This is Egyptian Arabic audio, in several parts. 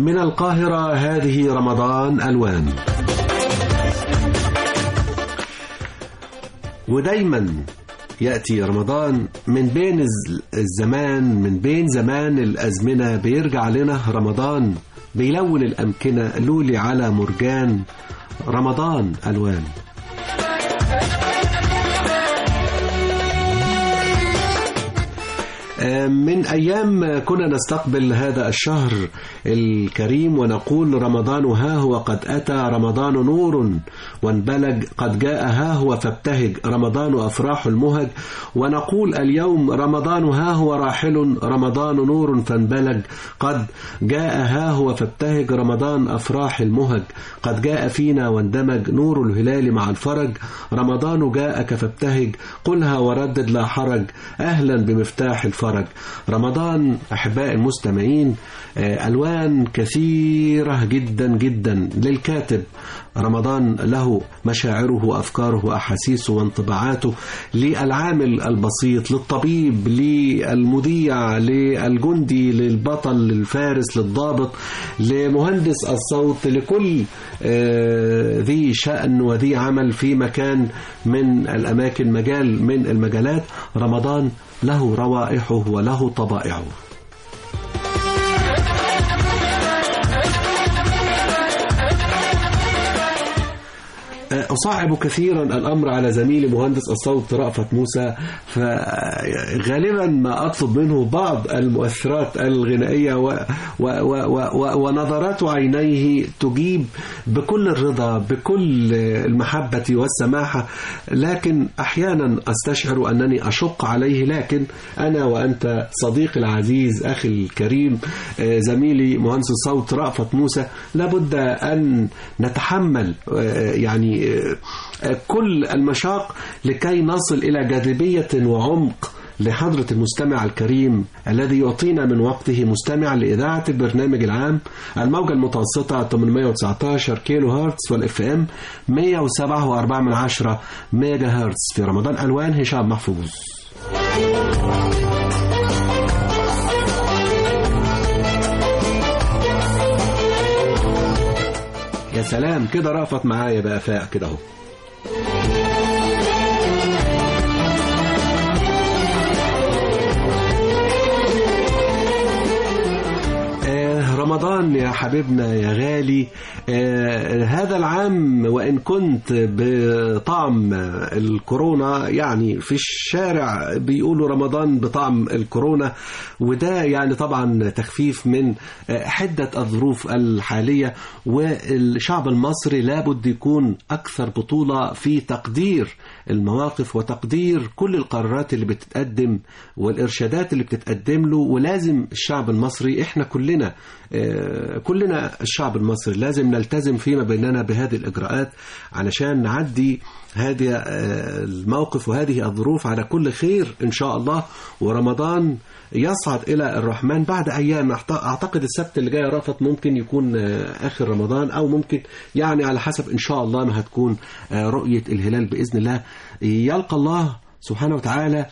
من القاهرة هذه رمضان ألوان ودايما يأتي رمضان من بين الزمان من بين زمان الأزمنة بيرجع لنا رمضان بيلون الأمكنة لولي على مرجان رمضان ألوان من أيام كنا نستقبل هذا الشهر الكريم ونقول رمضان ها هو قد أتى رمضان نور وانبلج قد جاء ها هو فابتهج رمضان أفراح المهج ونقول اليوم رمضان ها هو راحل رمضان نور فانبلج قد جاء ها هو فابتهج رمضان أفراح المهج قد جاء فينا واندمج نور الهلال مع الفرج رمضان جاءك فابتهج قلها وردد لا حرج أهلا بمفتاح الفرج رمضان أحباء المستمعين ألوان كثيرة جدا جدا للكاتب رمضان له مشاعره وأفكاره وأحاسيسه وانطباعاته للعامل البسيط للطبيب للمذيع للجندي للبطل للفارس للضابط لمهندس الصوت لكل ذي شأن وذي عمل في مكان من الأماكن مجال من المجالات رمضان له روائحه وله طبائعه أصعب كثيرا الأمر على زميلي مهندس الصوت رأفت موسى فغالبا ما أطلب منه بعض المؤثرات الغنائية و و و و ونظرات عينيه تجيب بكل الرضا بكل المحبة والسماحة لكن أحيانا أستشعر أنني أشق عليه لكن أنا وأنت صديقي العزيز أخي الكريم زميلي مهندس الصوت رأفت موسى لابد أن نتحمل يعني كل المشاق لكي نصل إلى جاذبية وعمق لحضرة المستمع الكريم الذي يعطينا من وقته مستمع لإذاعة البرنامج العام الموجة المتوسطة 819 كيلو هرتز والاف ام 107 و4 من عشرة ميجا هرتز في رمضان ألوان هشام محفوظ يا سلام كده رأفت معايا بقى فاق كده اهو رمضان يا حبيبنا يا غالي آه هذا العام وإن كنت بطعم الكورونا يعني في الشارع بيقولوا رمضان بطعم الكورونا وده يعني طبعا تخفيف من حدة الظروف الحالية والشعب المصري لابد يكون أكثر بطولة في تقدير المواقف وتقدير كل القرارات اللي بتتقدم والإرشادات اللي بتتقدم له ولازم الشعب المصري إحنا كلنا كلنا الشعب المصري لازم نلتزم فيما بيننا بهذه الإجراءات علشان نعدي هذا الموقف وهذه الظروف على كل خير إن شاء الله ورمضان يصعد إلى الرحمن بعد أيام أعتقد السبت اللي جاي رافت ممكن يكون آخر رمضان أو ممكن يعني على حسب إن شاء الله ما هتكون رؤية الهلال بإذن الله يلقى الله سبحانه وتعالى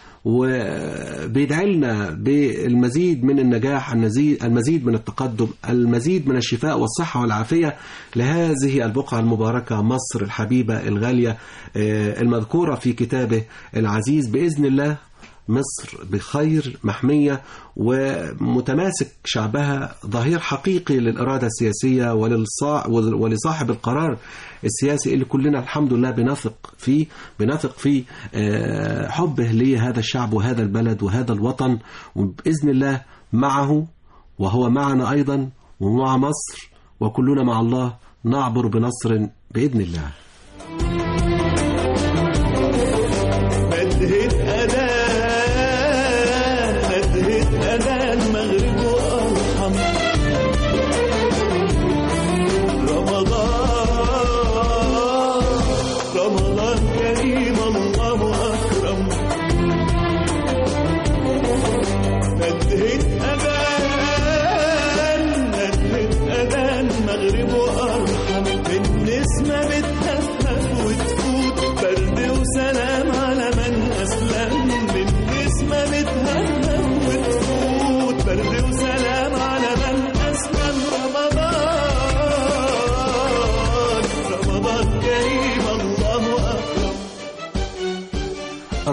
وبيدعي لنا بالمزيد من النجاح المزيد من التقدم المزيد من الشفاء والصحة والعافية لهذه البقعة المباركة مصر الحبيبة الغالية المذكورة في كتابه العزيز بإذن الله مصر بخير محمية ومتماسك شعبها ظهير حقيقي للإرادة السياسية ولصاحب القرار السياسي اللي كلنا الحمد لله بنثق فيه بنثق في حبه لهذا الشعب وهذا البلد وهذا الوطن وبإذن الله معه وهو معنا أيضا ومع مصر وكلنا مع الله نعبر بنصر بإذن الله برد وسلام على من أسلم رمضان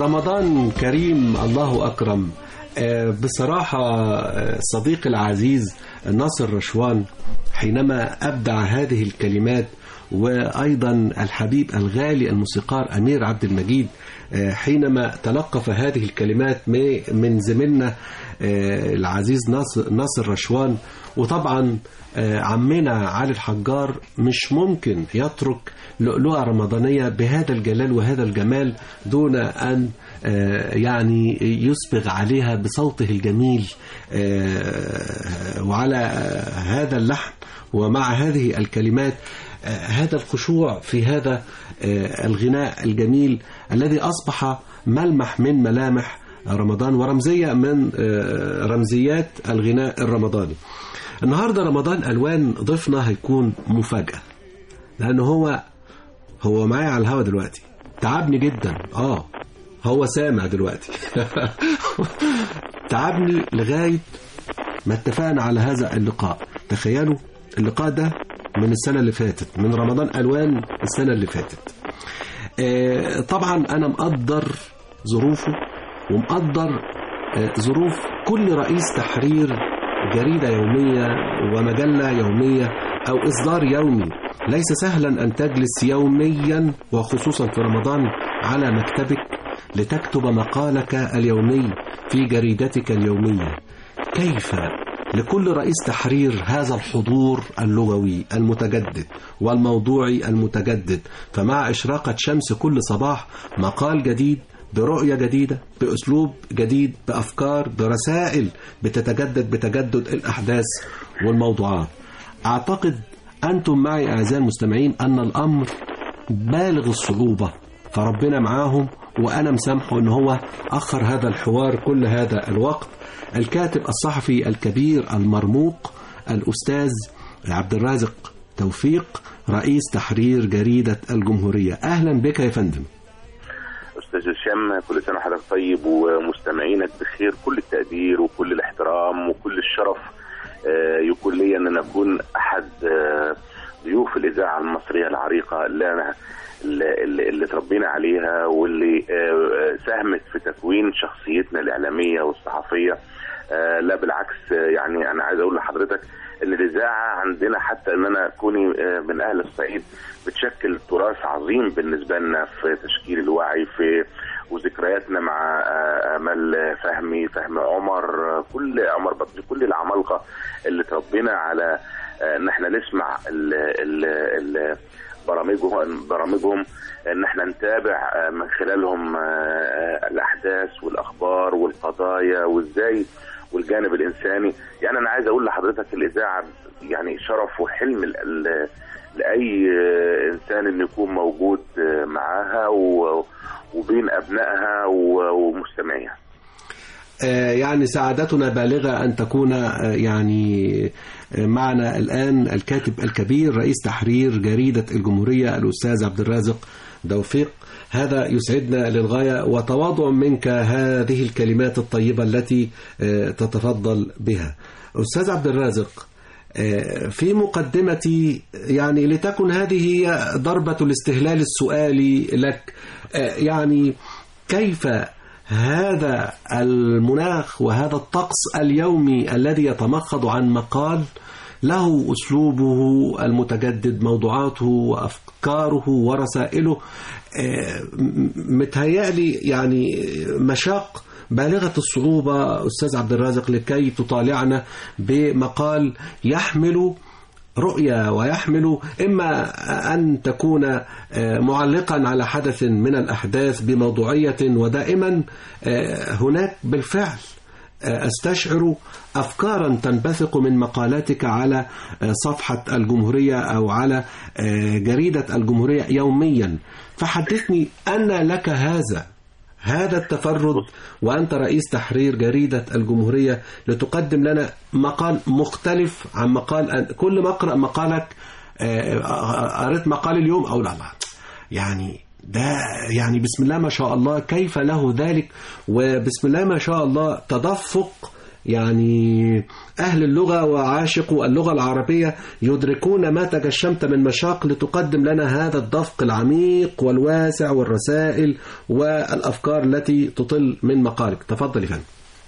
رمضان كريم الله أكرم آه، بصراحة آه، صديقي العزيز ناصر رشوان حينما أبدع هذه الكلمات وأيضا الحبيب الغالي الموسيقار أمير عبد المجيد آه، حينما تلقف هذه الكلمات م- من زميلنا آه، العزيز ناصر, ناصر رشوان وطبعا آه، عمنا علي الحجار مش ممكن يترك لؤلؤة رمضانية بهذا الجلال وهذا الجمال دون أن آه، يعني يسبغ عليها بصوته الجميل آه، وعلى آه، هذا اللحن ومع هذه الكلمات آه، هذا الخشوع في هذا آه، الغناء الجميل الذي أصبح ملمح من ملامح رمضان ورمزية من آه، رمزيات الغناء الرمضاني النهاردة رمضان ألوان ضيفنا هيكون مفاجأة لأنه هو هو معايا على الهوا دلوقتي تعبني جدا اه هو سامع دلوقتي تعبني لغاية ما اتفقنا على هذا اللقاء تخيلوا اللقاء ده من السنة اللي فاتت من رمضان ألوان السنة اللي فاتت آه، طبعا أنا مقدر ظروفه ومقدر آه، ظروف كل رئيس تحرير جريدة يومية ومجلة يومية أو إصدار يومي ليس سهلا أن تجلس يوميا وخصوصا في رمضان على مكتبك لتكتب مقالك اليومي في جريدتك اليومية كيف لكل رئيس تحرير هذا الحضور اللغوي المتجدد والموضوعي المتجدد فمع إشراقة شمس كل صباح مقال جديد برؤية جديدة بأسلوب جديد بأفكار برسائل بتتجدد بتجدد الأحداث والموضوعات أعتقد أنتم معي أعزائي المستمعين أن الأمر بالغ الصعوبة فربنا معاهم وأنا مسامحه أن هو أخر هذا الحوار كل هذا الوقت الكاتب الصحفي الكبير المرموق الأستاذ عبد الرازق توفيق رئيس تحرير جريدة الجمهورية أهلا بك يا فندم استاذ هشام كل سنه وحضرتك طيب ومستمعينك بخير كل التقدير وكل الاحترام وكل الشرف آه، يكون لي ان انا اكون احد آه، ضيوف الاذاعه المصريه العريقه اللي انا اللي, اللي اللي تربينا عليها واللي آه، ساهمت في تكوين شخصيتنا الاعلاميه والصحفيه آه، لا بالعكس آه، يعني انا عايز اقول لحضرتك ان الاذاعه عندنا حتى ان انا كوني آه، من اهل الصعيد بتشكل تراث عظيم بالنسبه لنا في تشكيل الوعي في وذكرياتنا مع آه، امل فهمي فهمي عمر آه، كل عمر بطري كل العمالقه اللي تربينا على آه، ان احنا نسمع ال ال ال برامجهم برامجهم ان احنا نتابع آه، من خلالهم آه، آه، الاحداث والاخبار والقضايا وازاي والجانب الانساني يعني انا عايز اقول لحضرتك الاذاعه يعني شرف وحلم ال- ال- لاي آه، انسان انه يكون موجود آه، معاها و- وبين ابنائها و- ومستمعيها آه، يعني سعادتنا بالغة أن تكون آه، يعني آه، معنا الآن الكاتب الكبير رئيس تحرير جريدة الجمهورية الأستاذ عبد الرازق توفيق هذا يسعدنا للغاية وتواضع منك هذه الكلمات الطيبة التي آه، تتفضل بها أستاذ عبد الرازق آه، في مقدمتي يعني لتكن هذه هي ضربة الاستهلال السؤالي لك آه، يعني كيف هذا المناخ وهذا الطقس اليومي الذي يتمخض عن مقال له أسلوبه المتجدد موضوعاته وأفكاره ورسائله آه، م- متهيألي يعني مشاق بالغة الصعوبة أستاذ عبد الرازق لكي تطالعنا بمقال يحمل رؤية ويحمل إما أن تكون آه، معلقا على حدث من الأحداث بموضوعية ودائما آه، هناك بالفعل آه، أستشعر أفكارا تنبثق من مقالاتك على آه، صفحة الجمهورية أو على آه، جريدة الجمهورية يوميا فحدثني أن لك هذا هذا التفرد وأنت رئيس تحرير جريدة الجمهورية لتقدم لنا مقال مختلف عن مقال كل ما أقرأ مقالك آه، قريت مقال اليوم أو لا لا يعني ده يعني بسم الله ما شاء الله كيف له ذلك وبسم الله ما شاء الله تدفق يعني أهل اللغة وعاشقوا اللغة العربية يدركون ما تجشمت من مشاق لتقدم لنا هذا الدفق العميق والواسع والرسائل والأفكار التي تطل من مقالك تفضل يا فندم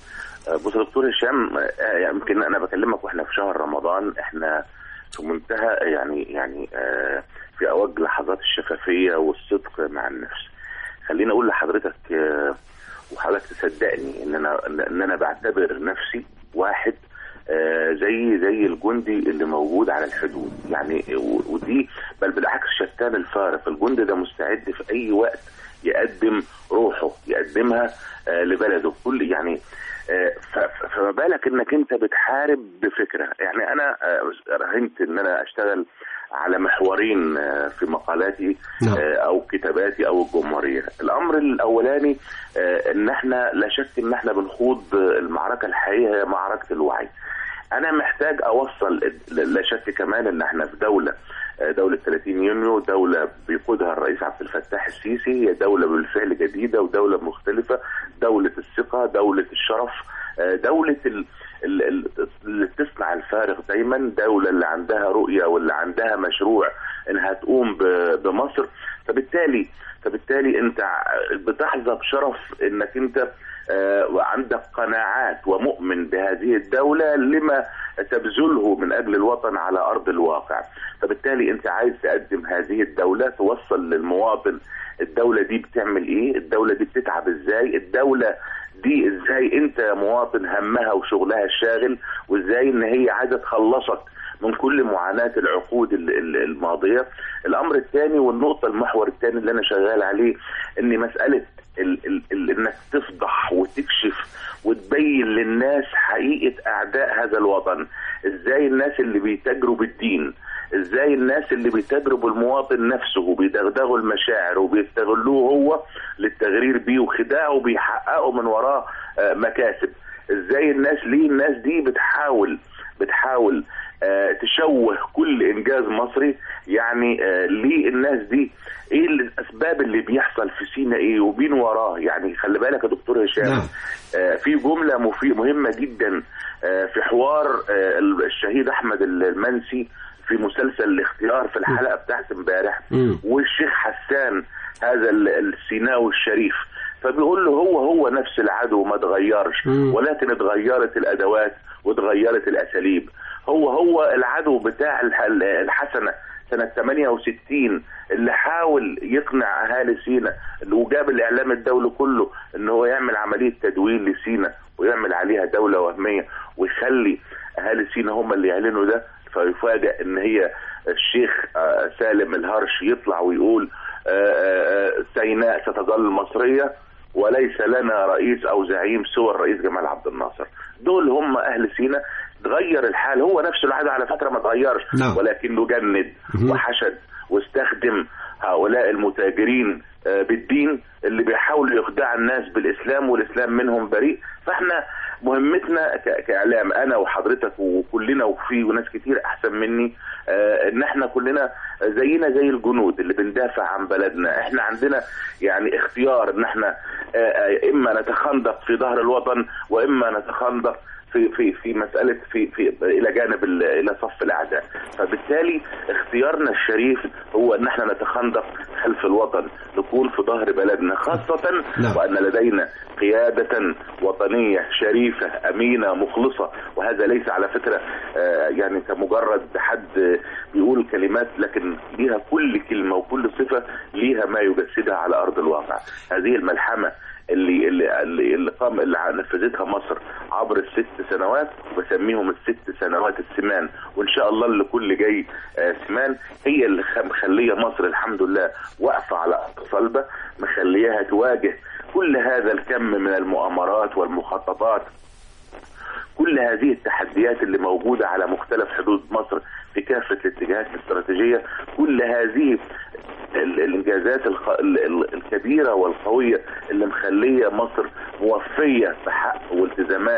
بص يا دكتور هشام آه، يمكن انا بكلمك واحنا في شهر رمضان احنا في منتهى يعني يعني آه، في اوج لحظات الشفافيه والصدق مع النفس خليني اقول لحضرتك آه، وحضرتك تصدقني ان انا ان انا بعتبر نفسي واحد آه، زي زي الجندي اللي موجود على الحدود يعني و- ودي بل بالعكس شتان الفارق الجندي ده مستعد في اي وقت يقدم روحه يقدمها آه، لبلده كل يعني آه، ف- ف- فما بالك انك انت بتحارب بفكره يعني انا آه، رهنت ان انا اشتغل على محورين آه، في مقالاتي نعم. آه، او كتاباتي او الجمهوريه الامر الاولاني آه، ان احنا لا شك ان احنا بنخوض آه، المعركه الحقيقيه هي معركه الوعي انا محتاج اوصل لا شك كمان ان احنا في دوله آه، دولة 30 يونيو دولة بيقودها الرئيس عبد الفتاح السيسي هي دولة بالفعل جديدة ودولة مختلفة دولة الثقة دولة الشرف آه، دولة ال... ال- ال- اللي بتصنع الفارق دايما دولة اللي عندها رؤية واللي عندها مشروع انها تقوم ب- بمصر فبالتالي فبالتالي انت بتحظى بشرف انك انت آه، وعندك قناعات ومؤمن بهذه الدولة لما تبذله من أجل الوطن على أرض الواقع فبالتالي أنت عايز تقدم هذه الدولة توصل للمواطن الدولة دي بتعمل إيه الدولة دي بتتعب إزاي الدولة دي ازاي انت يا مواطن همها وشغلها الشاغل وازاي ان هي عايزه تخلصك من كل معاناه العقود ال- ال- الماضيه الامر الثاني والنقطه المحور الثاني اللي انا شغال عليه ان مساله ال ال ال انك تفضح وتكشف وتبين للناس حقيقه اعداء هذا الوطن ازاي الناس اللي بيتاجروا بالدين ازاي الناس اللي بيتاجروا بالمواطن نفسه وبيدغدغوا المشاعر وبيستغلوه هو للتغرير بيه وخداعه وبيحققوا من وراه آه، مكاسب ازاي الناس ليه الناس دي بتحاول بتحاول آه، تشوه كل انجاز مصري يعني آه، ليه الناس دي ايه الاسباب اللي بيحصل في سينا ايه ومين وراه يعني خلي بالك يا دكتور هشام نعم. آه، في جمله مفي- مهمه جدا آه، في حوار آه، الشهيد احمد المنسي في مسلسل الاختيار في الحلقه بتاعت امبارح مم. والشيخ حسان هذا ال- السيناوي الشريف فبيقول له هو هو نفس العدو ما اتغيرش مم. ولكن اتغيرت الادوات واتغيرت الاساليب هو هو العدو بتاع الح- الحسنه سنة 68 اللي حاول يقنع أهالي سينا وجاب الإعلام الدولي كله إن هو يعمل عملية تدوير لسينا ويعمل عليها دولة وهمية ويخلي أهالي سينا هم اللي يعلنوا ده فيفاجأ إن هي الشيخ آه، سالم الهرش يطلع ويقول آه، آه، آه، سيناء ستظل مصرية وليس لنا رئيس او زعيم سوى الرئيس جمال عبد الناصر دول هم اهل سينا تغير الحال هو نفسه العدو على فتره ما تغيرش نعم. ولكنه جند مهم. وحشد واستخدم هؤلاء المتاجرين آه، بالدين اللي بيحاولوا يخدعوا الناس بالاسلام والاسلام منهم بريء فاحنا مهمتنا ك- كاعلام انا وحضرتك وكلنا وفي وناس كتير احسن مني آه، ان احنا كلنا زينا زي الجنود اللي بندافع عن بلدنا احنا عندنا يعني اختيار ان احنا آه، آه، اما نتخندق في ظهر الوطن واما نتخندق في في في مساله في في الى جانب ال- الى صف الاعداء فبالتالي اختيارنا الشريف هو ان احنا نتخندق خلف الوطن نكون في ظهر بلدنا خاصه نعم. وان لدينا قياده وطنيه شريفه امينه مخلصه وهذا ليس على فكره آه، يعني كمجرد حد بيقول كلمات لكن ليها كل كلمه وكل صفه ليها ما يجسدها على ارض الواقع هذه الملحمه اللي اللي اللي, اللي قام اللي نفذتها مصر عبر الست سنوات بسميهم الست سنوات السمان وان شاء الله اللي كل جاي آه، سمان هي اللي خ- مخليه مصر الحمد لله واقفه على أرض صلبه مخلياها تواجه كل هذا الكم من المؤامرات والمخططات كل هذه التحديات اللي موجودة على مختلف حدود مصر في كافة الاتجاهات الاستراتيجية كل هذه ال- الانجازات الخ... ال- ال- الكبيره والقويه اللي مخليه مصر موفيه بحق والتزامات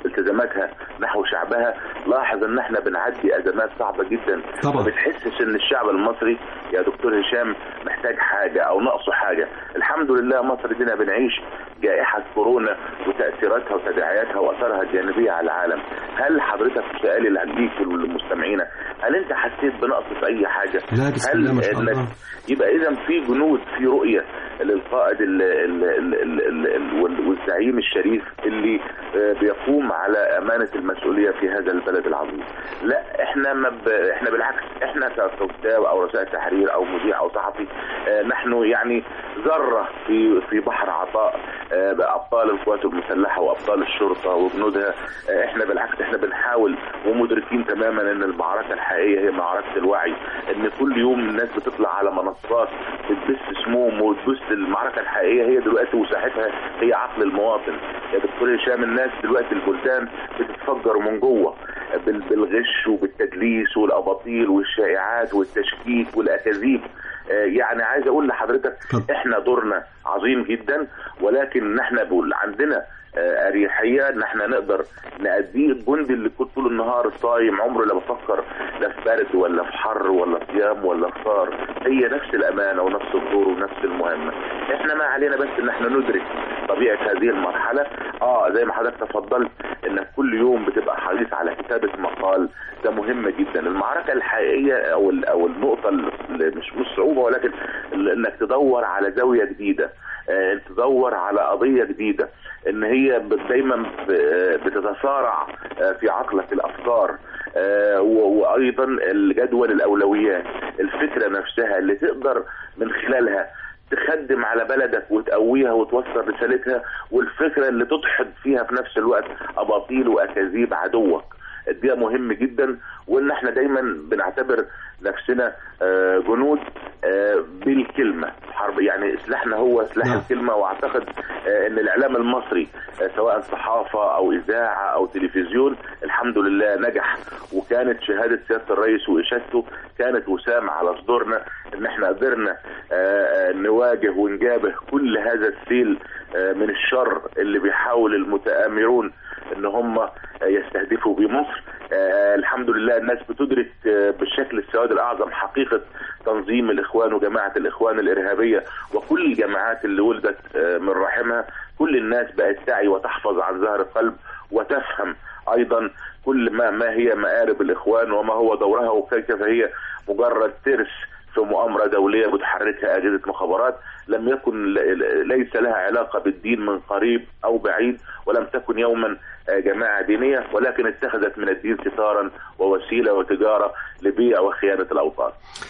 التزاماتها نحو شعبها لاحظ ان احنا بنعدي ازمات صعبه جدا طبعا. ما بتحسش ان الشعب المصري يا دكتور هشام محتاج حاجه او ناقصه حاجه الحمد لله مصر دينا بنعيش جائحه كورونا وتاثيراتها وتداعياتها واثارها الجانبيه على العالم هل حضرتك سؤالي اللي هديك ولمستمعينا هل انت حسيت بنقص في اي حاجه لا بسم هل الله ما شاء إنك- الله يبقى اذا في جنود في رؤيه للقائد ال ال ال ال ال ال وال- والزعيم الشريف اللي آه، بيقوم على امانه المسؤوليه في هذا البلد العظيم. لا احنا ما ب... احنا بالعكس احنا ككتاب او رسائل تحرير او مذيع او صحفي آه، نحن يعني ذره في في بحر عطاء آه، بابطال القوات المسلحه وابطال الشرطه وجنودها آه، احنا بالعكس احنا بنحاول ومدركين تماما ان المعركه الحقيقيه هي معركه الوعي ان كل يوم الناس بتطلع على منصات بتبث سموم وتبث المعركه الحقيقيه هي دلوقتي وساحتها هي عقل المواطن يا دكتور هشام الناس دلوقتي البلدان بتتفجر من جوه بال- بالغش وبالتدليس والاباطيل والشائعات والتشكيك والاكاذيب آه، يعني عايز اقول لحضرتك اتفضل. احنا دورنا عظيم جدا ولكن احنا بقول عندنا آه، اريحيه ان احنا نقدر نأديه الجندي اللي كنت طول النهار صايم عمره لا بفكر لا في برد ولا في حر ولا صيام ولا فطار هي نفس الامانه ونفس الدور ونفس المهمه احنا ما علينا بس ان احنا ندرك طبيعه هذه المرحله اه زي ما حضرتك تفضلت انك كل يوم بتبقى حريص على كتابه مقال ده مهم جدا المعركه الحقيقيه او ال- او النقطه اللي مش مش صعوبه ولكن ال- انك تدور على زاويه جديده آه، تدور على قضيه جديده ان هي ب- دايما ب- آه، بتتسارع آه، في عقلك الافكار آه، و- وايضا الجدول الاولويات الفكره نفسها اللي تقدر من خلالها تخدم على بلدك وتقويها وتوصل رسالتها والفكره اللي تدحض فيها في نفس الوقت اباطيل واكاذيب عدوك ده مهم جدا وان احنا دايما بنعتبر نفسنا آه، جنود آه، بالكلمه حرب يعني سلاحنا هو سلاح نعم. الكلمه واعتقد آه، ان الاعلام المصري آه، سواء صحافه او اذاعه او تلفزيون الحمد لله نجح وكانت شهاده سياده الرئيس واشادته كانت وسام على صدورنا ان احنا قدرنا آه، آه، نواجه ونجابه كل هذا السيل آه، من الشر اللي بيحاول المتآمرون ان هم آه، يستهدفوا بيه مصر آه، الحمد لله الناس بتدرك آه، بالشكل السواد الاعظم حقيقه تنظيم الاخوان وجماعه الاخوان الارهابيه وكل الجماعات اللي ولدت آه، من رحمها كل الناس بقت تعي وتحفظ عن ظهر قلب وتفهم ايضا كل ما ما هي مآرب الاخوان وما هو دورها وكيف هي مجرد ترس في مؤامرة دولية بتحركها أجهزة مخابرات لم يكن ليس لها علاقة بالدين من قريب أو بعيد ولم تكن يوما جماعة دينية ولكن اتخذت من الدين ستارا ووسيلة وتجارة لبيع وخيانة الأوطان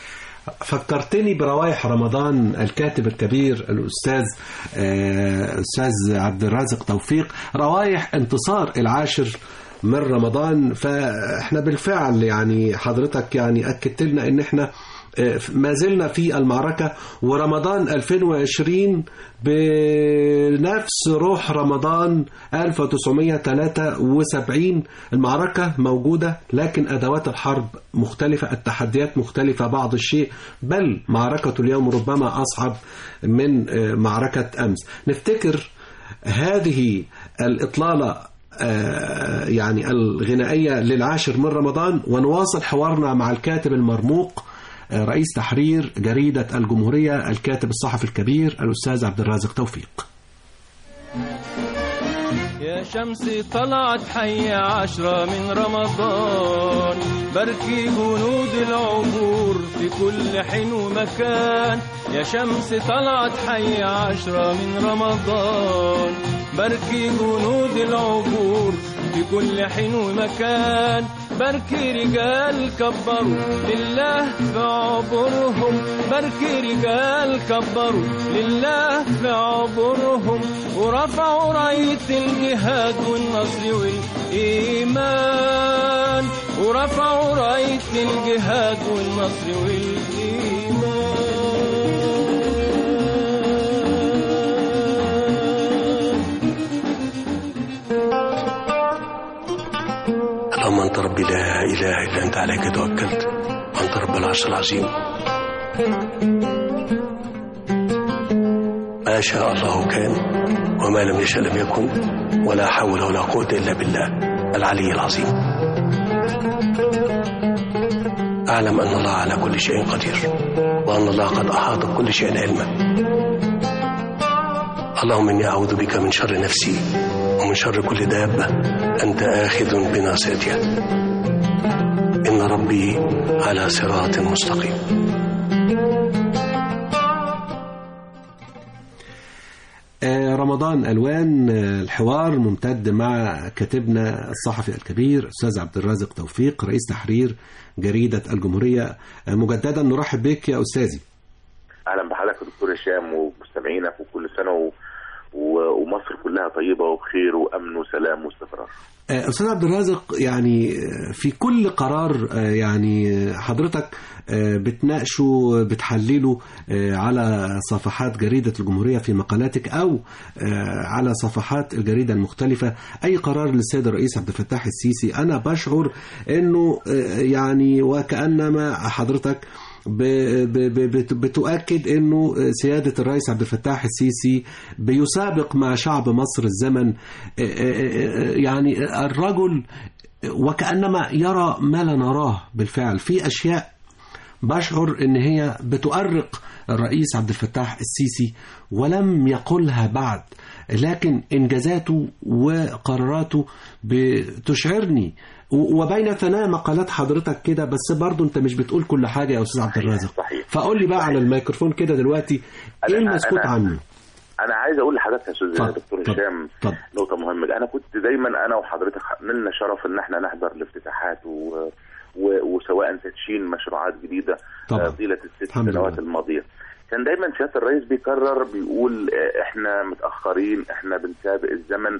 فكرتني بروايح رمضان الكاتب الكبير الأستاذ آه، أستاذ عبد الرازق توفيق روايح انتصار العاشر من رمضان فاحنا بالفعل يعني حضرتك يعني أكدت لنا ان احنا آه، ما زلنا في المعركة ورمضان 2020 بنفس روح رمضان 1973 المعركة موجودة لكن أدوات الحرب مختلفة التحديات مختلفة بعض الشيء بل معركة اليوم ربما أصعب من آه، معركة أمس نفتكر هذه الإطلالة آه، يعني الغنائية للعاشر من رمضان ونواصل حوارنا مع الكاتب المرموق آه، رئيس تحرير جريدة الجمهورية الكاتب الصحفي الكبير الأستاذ عبد الرازق توفيق يا شمس طلعت حي عشرة من رمضان بركي جنود العبور في كل حين ومكان يا شمس طلعت حي عشرة من رمضان بركي جنود العبور في كل حين ومكان بركي رجال كبروا لله في عبورهم بركي رجال كبروا لله في عبورهم ورفعوا راية الجهاد والنصر والإيمان ورفعوا راية الجهاد والنصر والإيمان اللهم انت ربي لا اله الا انت عليك توكلت وانت رب العرش العظيم ما شاء الله كان وما لم يشأ لم يكن ولا حول ولا قوة إلا بالله العلي العظيم أعلم أن الله على كل شيء قدير وأن الله قد أحاط بكل شيء علما اللهم إني أعوذ بك من شر نفسي ومن شر كل دابة أنت آخذ بناصيتها إن ربي على صراط مستقيم آه، رمضان ألوان آه، الحوار ممتد مع كاتبنا الصحفي الكبير أستاذ عبد الرازق توفيق رئيس تحرير جريدة الجمهورية آه، مجددا نرحب بك يا أستاذي اهلا بحضرتك يا دكتور هشام ومستمعينك وكل سنه و... و... ومصر كلها طيبه وبخير وامن وسلام واستقرار آه، أستاذ عبد الرازق يعني آه، في كل قرار آه، يعني آه، حضرتك آه، بتناقشه بتحلله آه، على صفحات جريدة الجمهورية في مقالاتك أو آه، على صفحات الجريدة المختلفة أي قرار للسيد الرئيس عبد الفتاح السيسي أنا بشعر أنه آه، يعني وكأنما حضرتك ب- ب- ب- بت- بتؤكد انه سياده الرئيس عبد الفتاح السيسي بيسابق مع شعب مصر الزمن يعني الرجل وكانما يرى ما لا نراه بالفعل في اشياء بشعر ان هي بتؤرق الرئيس عبد الفتاح السيسي ولم يقلها بعد لكن انجازاته وقراراته بتشعرني و- وبين ثناء مقالات حضرتك كده بس برضو انت مش بتقول كل حاجه يا استاذ عبد الرازق صحيح. فقول لي بقى على الميكروفون كده دلوقتي ايه أنا- المسكوت أنا- عنه انا عايز اقول لحضرتك يا استاذ اتفضل، دكتور اتفضل، هشام اتفضل. نقطه مهمه انا كنت دايما انا وحضرتك نلنا شرف ان احنا نحضر الافتتاحات و... و... وسواء تدشين مشروعات جديده طبعا. آه، طيله الست الحمد سنوات لله. الماضيه كان دايما سياده الرئيس بيكرر بيقول آه، احنا متاخرين احنا بنسابق الزمن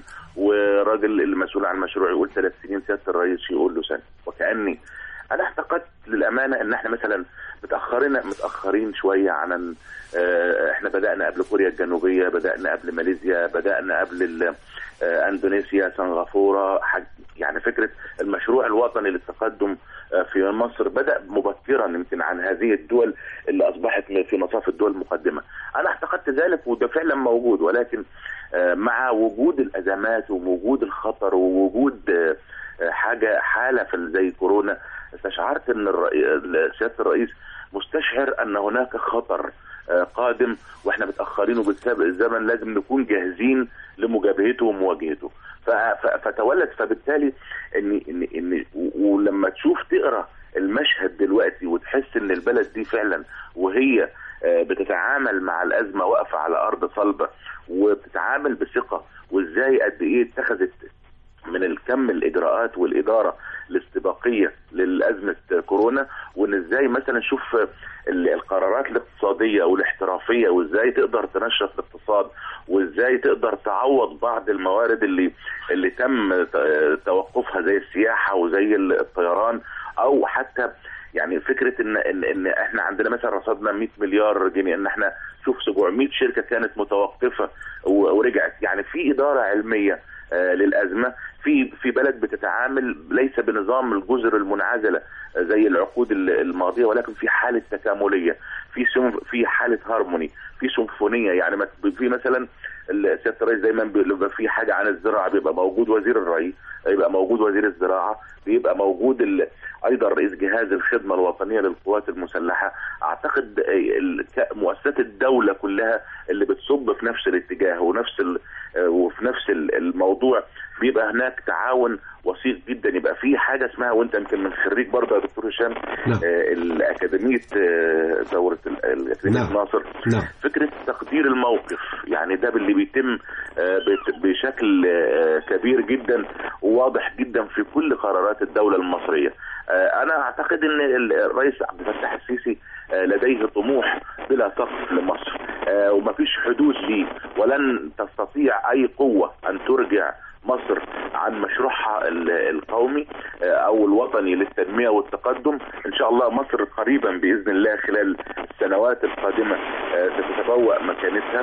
وراجل المسؤول عن المشروع يقول ثلاث سنين سياده الرئيس يقول له سنه وكاني انا اعتقدت للامانه ان احنا مثلا متاخرين متاخرين شويه عن آه، احنا بدانا قبل كوريا الجنوبيه بدانا قبل ماليزيا بدانا قبل ال- آه، اندونيسيا سنغافوره حج يعني فكره المشروع الوطني للتقدم آه، في مصر بدا مبكرا يمكن عن هذه الدول اللي اصبحت في مصاف الدول المقدمه انا اعتقدت ذلك وده فعلا موجود ولكن آه، مع وجود الازمات ووجود الخطر ووجود آه، آه، حاجه حاله في زي كورونا استشعرت ان الرئي- سياده الرئيس مستشعر ان هناك خطر آه، قادم واحنا متاخرين وبنسابق الزمن لازم نكون جاهزين لمجابهته ومواجهته ف- ف- فتولد فبالتالي ان ان ان و- ولما تشوف تقرا المشهد دلوقتي وتحس ان البلد دي فعلا وهي آه، بتتعامل مع الازمه واقفه على ارض صلبه وبتتعامل بثقه وازاي قد ايه اتخذت من الكم الاجراءات والاداره الاستباقيه للازمه كورونا وان ازاي مثلا نشوف ال- القرارات الاقتصاديه والاحترافيه وازاي تقدر تنشط الاقتصاد وازاي تقدر تعوض بعض الموارد اللي اللي تم ت- توقفها زي السياحه وزي ال- الطيران او حتى يعني فكره ان ان, إن احنا عندنا مثلا رصدنا 100 مليار جنيه ان احنا شوف 700 شركه كانت متوقفه و- ورجعت يعني في اداره علميه آه، للازمه في في بلد بتتعامل ليس بنظام الجزر المنعزله آه، زي العقود ال- الماضيه ولكن في حاله تكامليه في سم- في حاله هارموني في سيمفونيه يعني ما- في مثلا ال- سياده الرئيس دايما بيبقى في حاجه عن الزراعه بيبقى موجود وزير الري يبقى موجود وزير الزراعه بيبقى موجود ال- ايضا رئيس جهاز الخدمه الوطنيه للقوات المسلحه اعتقد آه، ال- ك- مؤسسات الدوله كلها اللي بتصب في نفس الاتجاه ونفس ال- آه، وفي نفس ال- الموضوع بيبقى هناك تعاون وثيق جدا يبقى في حاجه اسمها وانت يمكن من خريج برضه يا دكتور هشام نعم. آه، الاكاديميه آه، دوره ال- الاكاديميه نعم. ناصر نعم. فكره تقدير الموقف يعني ده اللي بيتم آه، بت- بشكل آه، كبير جدا وواضح جدا في كل قرارات الدوله المصريه آه، انا اعتقد ان ال- الرئيس عبد الفتاح السيسي آه، لديه طموح بلا سقف لمصر آه، ومفيش حدود ليه ولن تستطيع اي قوه ان ترجع مصر عن مشروعها ال- القومي آه، او الوطني للتنميه والتقدم ان شاء الله مصر قريبا باذن الله خلال السنوات القادمه آه، ستتبوأ مكانتها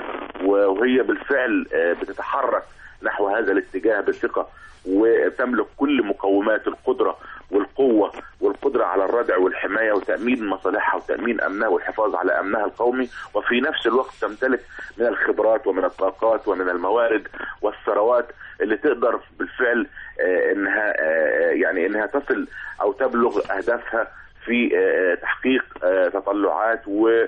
وهي بالفعل آه، بتتحرك نحو هذا الاتجاه بثقه وتملك كل مقومات القدره والقوه والقدره على الردع والحمايه وتامين مصالحها وتامين امنها والحفاظ على امنها القومي وفي نفس الوقت تمتلك من الخبرات ومن الطاقات ومن الموارد والثروات اللي تقدر بالفعل آه، انها آه، يعني انها تصل او تبلغ اهدافها في آه، تحقيق آه، تطلعات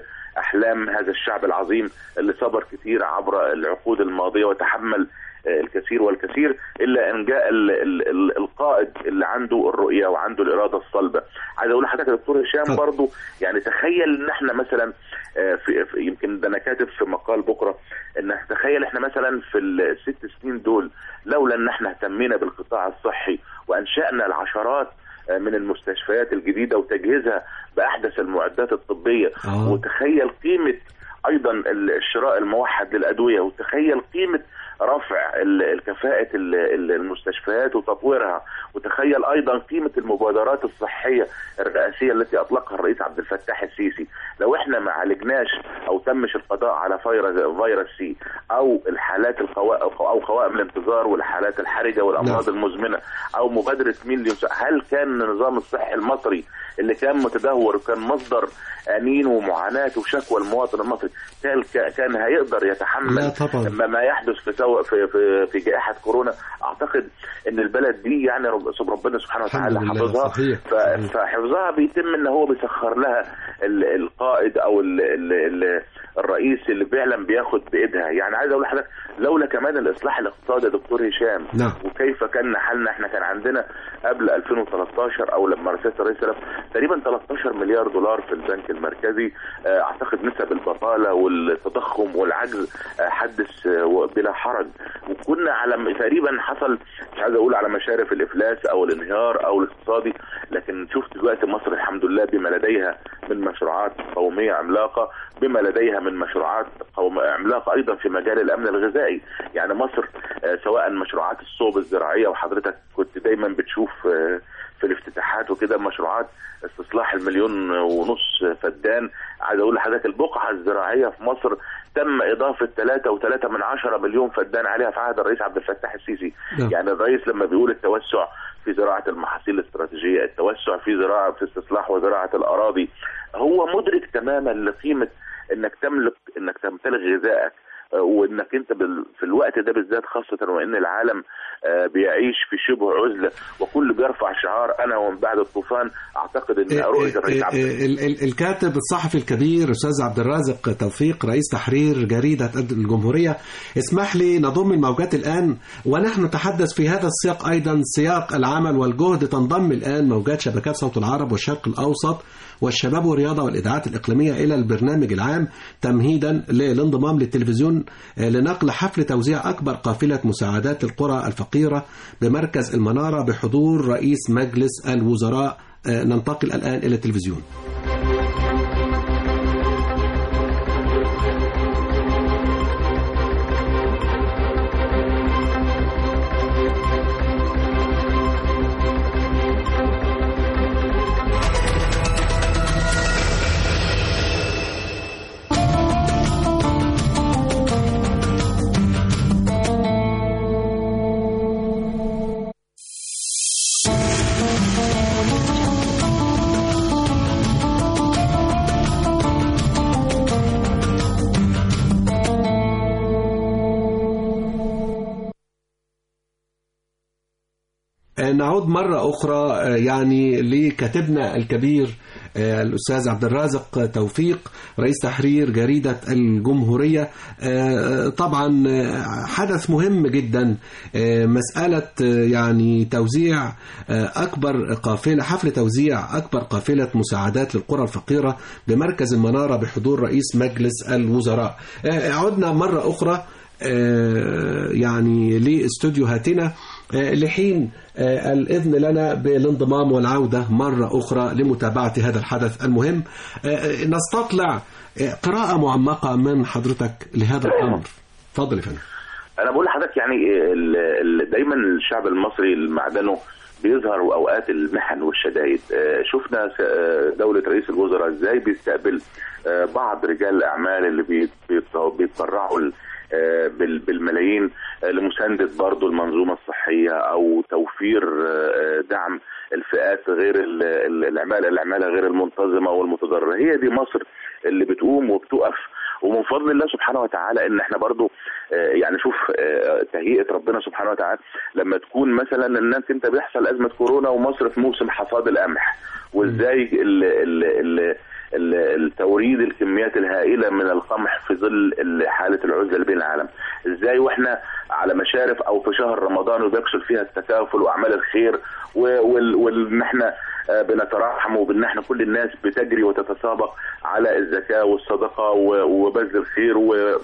واحلام هذا الشعب العظيم اللي صبر كثير عبر العقود الماضيه وتحمل آه، الكثير والكثير الا ان جاء ال- ال- ال- القائد اللي عنده الرؤيه وعنده الاراده الصلبه. عايز اقول لحضرتك يا دكتور هشام اتفضل. برضو يعني تخيل ان احنا مثلا آه، في في- يمكن ده انا كاتب في مقال بكره ان تخيل احنا مثلا في الست سنين دول لولا ان احنا اهتمينا بالقطاع الصحي وانشانا العشرات آه، من المستشفيات الجديده وتجهيزها باحدث المعدات الطبيه آه. وتخيل قيمه ايضا الشراء الموحد للادويه وتخيل قيمه رفع ال- الكفاءة ال- ال- المستشفيات وتطويرها وتخيل أيضا قيمة المبادرات الصحية الرئاسية التي أطلقها الرئيس عبد الفتاح السيسي لو احنا ما عالجناش أو تمش القضاء على فيروس فيروس سي أو الحالات القوا... أو قوائم الانتظار والحالات الحرجة والأمراض نعم. المزمنة أو مبادرة مليون هل كان النظام الصحي المصري اللي كان متدهور وكان مصدر أنين ومعاناة وشكوى المواطن المصري كان كان هيقدر يتحمل لا طبعا. ما ما يحدث في سو... في في, في جائحه كورونا اعتقد ان البلد دي يعني رب... سب- ربنا سبحانه الحمد وتعالى لله، حافظها صحيح. ف... فحفظها بيتم ان هو بيسخر لها ال... القائد او ال... ال... ال... الرئيس اللي فعلا بياخد بايدها يعني عايز اقول لحضرتك لولا كمان الاصلاح الاقتصادي يا دكتور هشام نعم. وكيف كان حالنا احنا كان عندنا قبل 2013 او لما رسالة الرئيس سلام تقريبا 13 مليار دولار في البنك المركزي آه، اعتقد نسب البطاله والتضخم والعجز آه، حدث آه، بلا حرج وكنا على م- تقريبا حصل مش عايز اقول على مشارف الافلاس او الانهيار او الاقتصادي لكن شفت دلوقتي مصر الحمد لله بما لديها من مشروعات قوميه عملاقه بما لديها من مشروعات قوم عملاقه ايضا في مجال الامن الغذائي يعني مصر آه، سواء مشروعات الصوب الزراعيه وحضرتك كنت دايما بتشوف آه، في الافتتاحات وكده مشروعات استصلاح المليون ونص فدان عايز اقول لحضرتك البقعه الزراعيه في مصر تم اضافه 3 و3 من عشرة مليون فدان عليها في عهد الرئيس عبد الفتاح السيسي نعم. يعني الرئيس لما بيقول التوسع في زراعه المحاصيل الاستراتيجيه التوسع في زراعه في استصلاح وزراعه الاراضي هو مدرك تماما لقيمه انك تملك انك تمتلك غذائك آه، وانك انت بال- في الوقت ده بالذات خاصه وان العالم آه، بيعيش في شبه عزله وكل بيرفع شعار انا ومن بعد الطوفان اعتقد ان رؤيه الرئيس عبد ال- ال- الكاتب الصحفي الكبير استاذ عبد الرازق توفيق رئيس تحرير جريده الجمهوريه اسمح لي نضم الموجات الان ونحن نتحدث في هذا السياق ايضا سياق العمل والجهد تنضم الان موجات شبكات صوت العرب والشرق الاوسط والشباب والرياضه والاذاعات الاقليميه الى البرنامج العام تمهيدا للانضمام للتلفزيون آه، لنقل حفل توزيع اكبر قافله مساعدات القرى الفقيره بمركز المناره بحضور رئيس مجلس الوزراء آه، ننتقل الآن إلى التلفزيون آه، نعود مرة أخرى آه، يعني لكاتبنا الكبير آه، الأستاذ عبد الرازق توفيق رئيس تحرير جريدة الجمهورية آه، طبعا آه، حدث مهم جدا آه، مسألة آه، يعني توزيع آه، أكبر قافلة حفل توزيع أكبر قافلة مساعدات للقرى الفقيرة بمركز المنارة بحضور رئيس مجلس الوزراء آه، عدنا مرة أخرى آه، يعني لاستوديوهاتنا آه، لحين آه، الإذن لنا بالانضمام والعودة مرة أخرى لمتابعة هذا الحدث المهم آه، نستطلع آه، قراءة معمقة من حضرتك لهذا الأمر تفضل يا فندم انا بقول لحضرتك يعني ال- ال- دايما الشعب المصري معدنه بيظهر اوقات المحن والشدائد آه، شفنا س- آه، دوله رئيس الوزراء ازاي بيستقبل آه، بعض رجال الاعمال اللي بي- بيت- بيتبرعوا ل- آه، بال- بالملايين آه، لمساندة برضو المنظومة الصحية أو توفير آه، دعم الفئات غير ال- ال- العمالة العمالة غير المنتظمة والمتضررة هي دي مصر اللي بتقوم وبتقف ومن فضل الله سبحانه وتعالى ان احنا برضو آه، يعني شوف آه، تهيئه ربنا سبحانه وتعالى لما تكون مثلا الناس انت بيحصل ازمه كورونا ومصر في موسم حصاد القمح وازاي ال ال ال ال- التوريد الكميات الهائله من القمح في ظل ال- حاله العزله اللي بين العالم ازاي واحنا على مشارف او في شهر رمضان وبيكسر فيها التكافل واعمال الخير و- وال- وان احنا آه، بنترحم وبان احنا كل الناس بتجري وتتسابق على الزكاه والصدقه و- وبذل الخير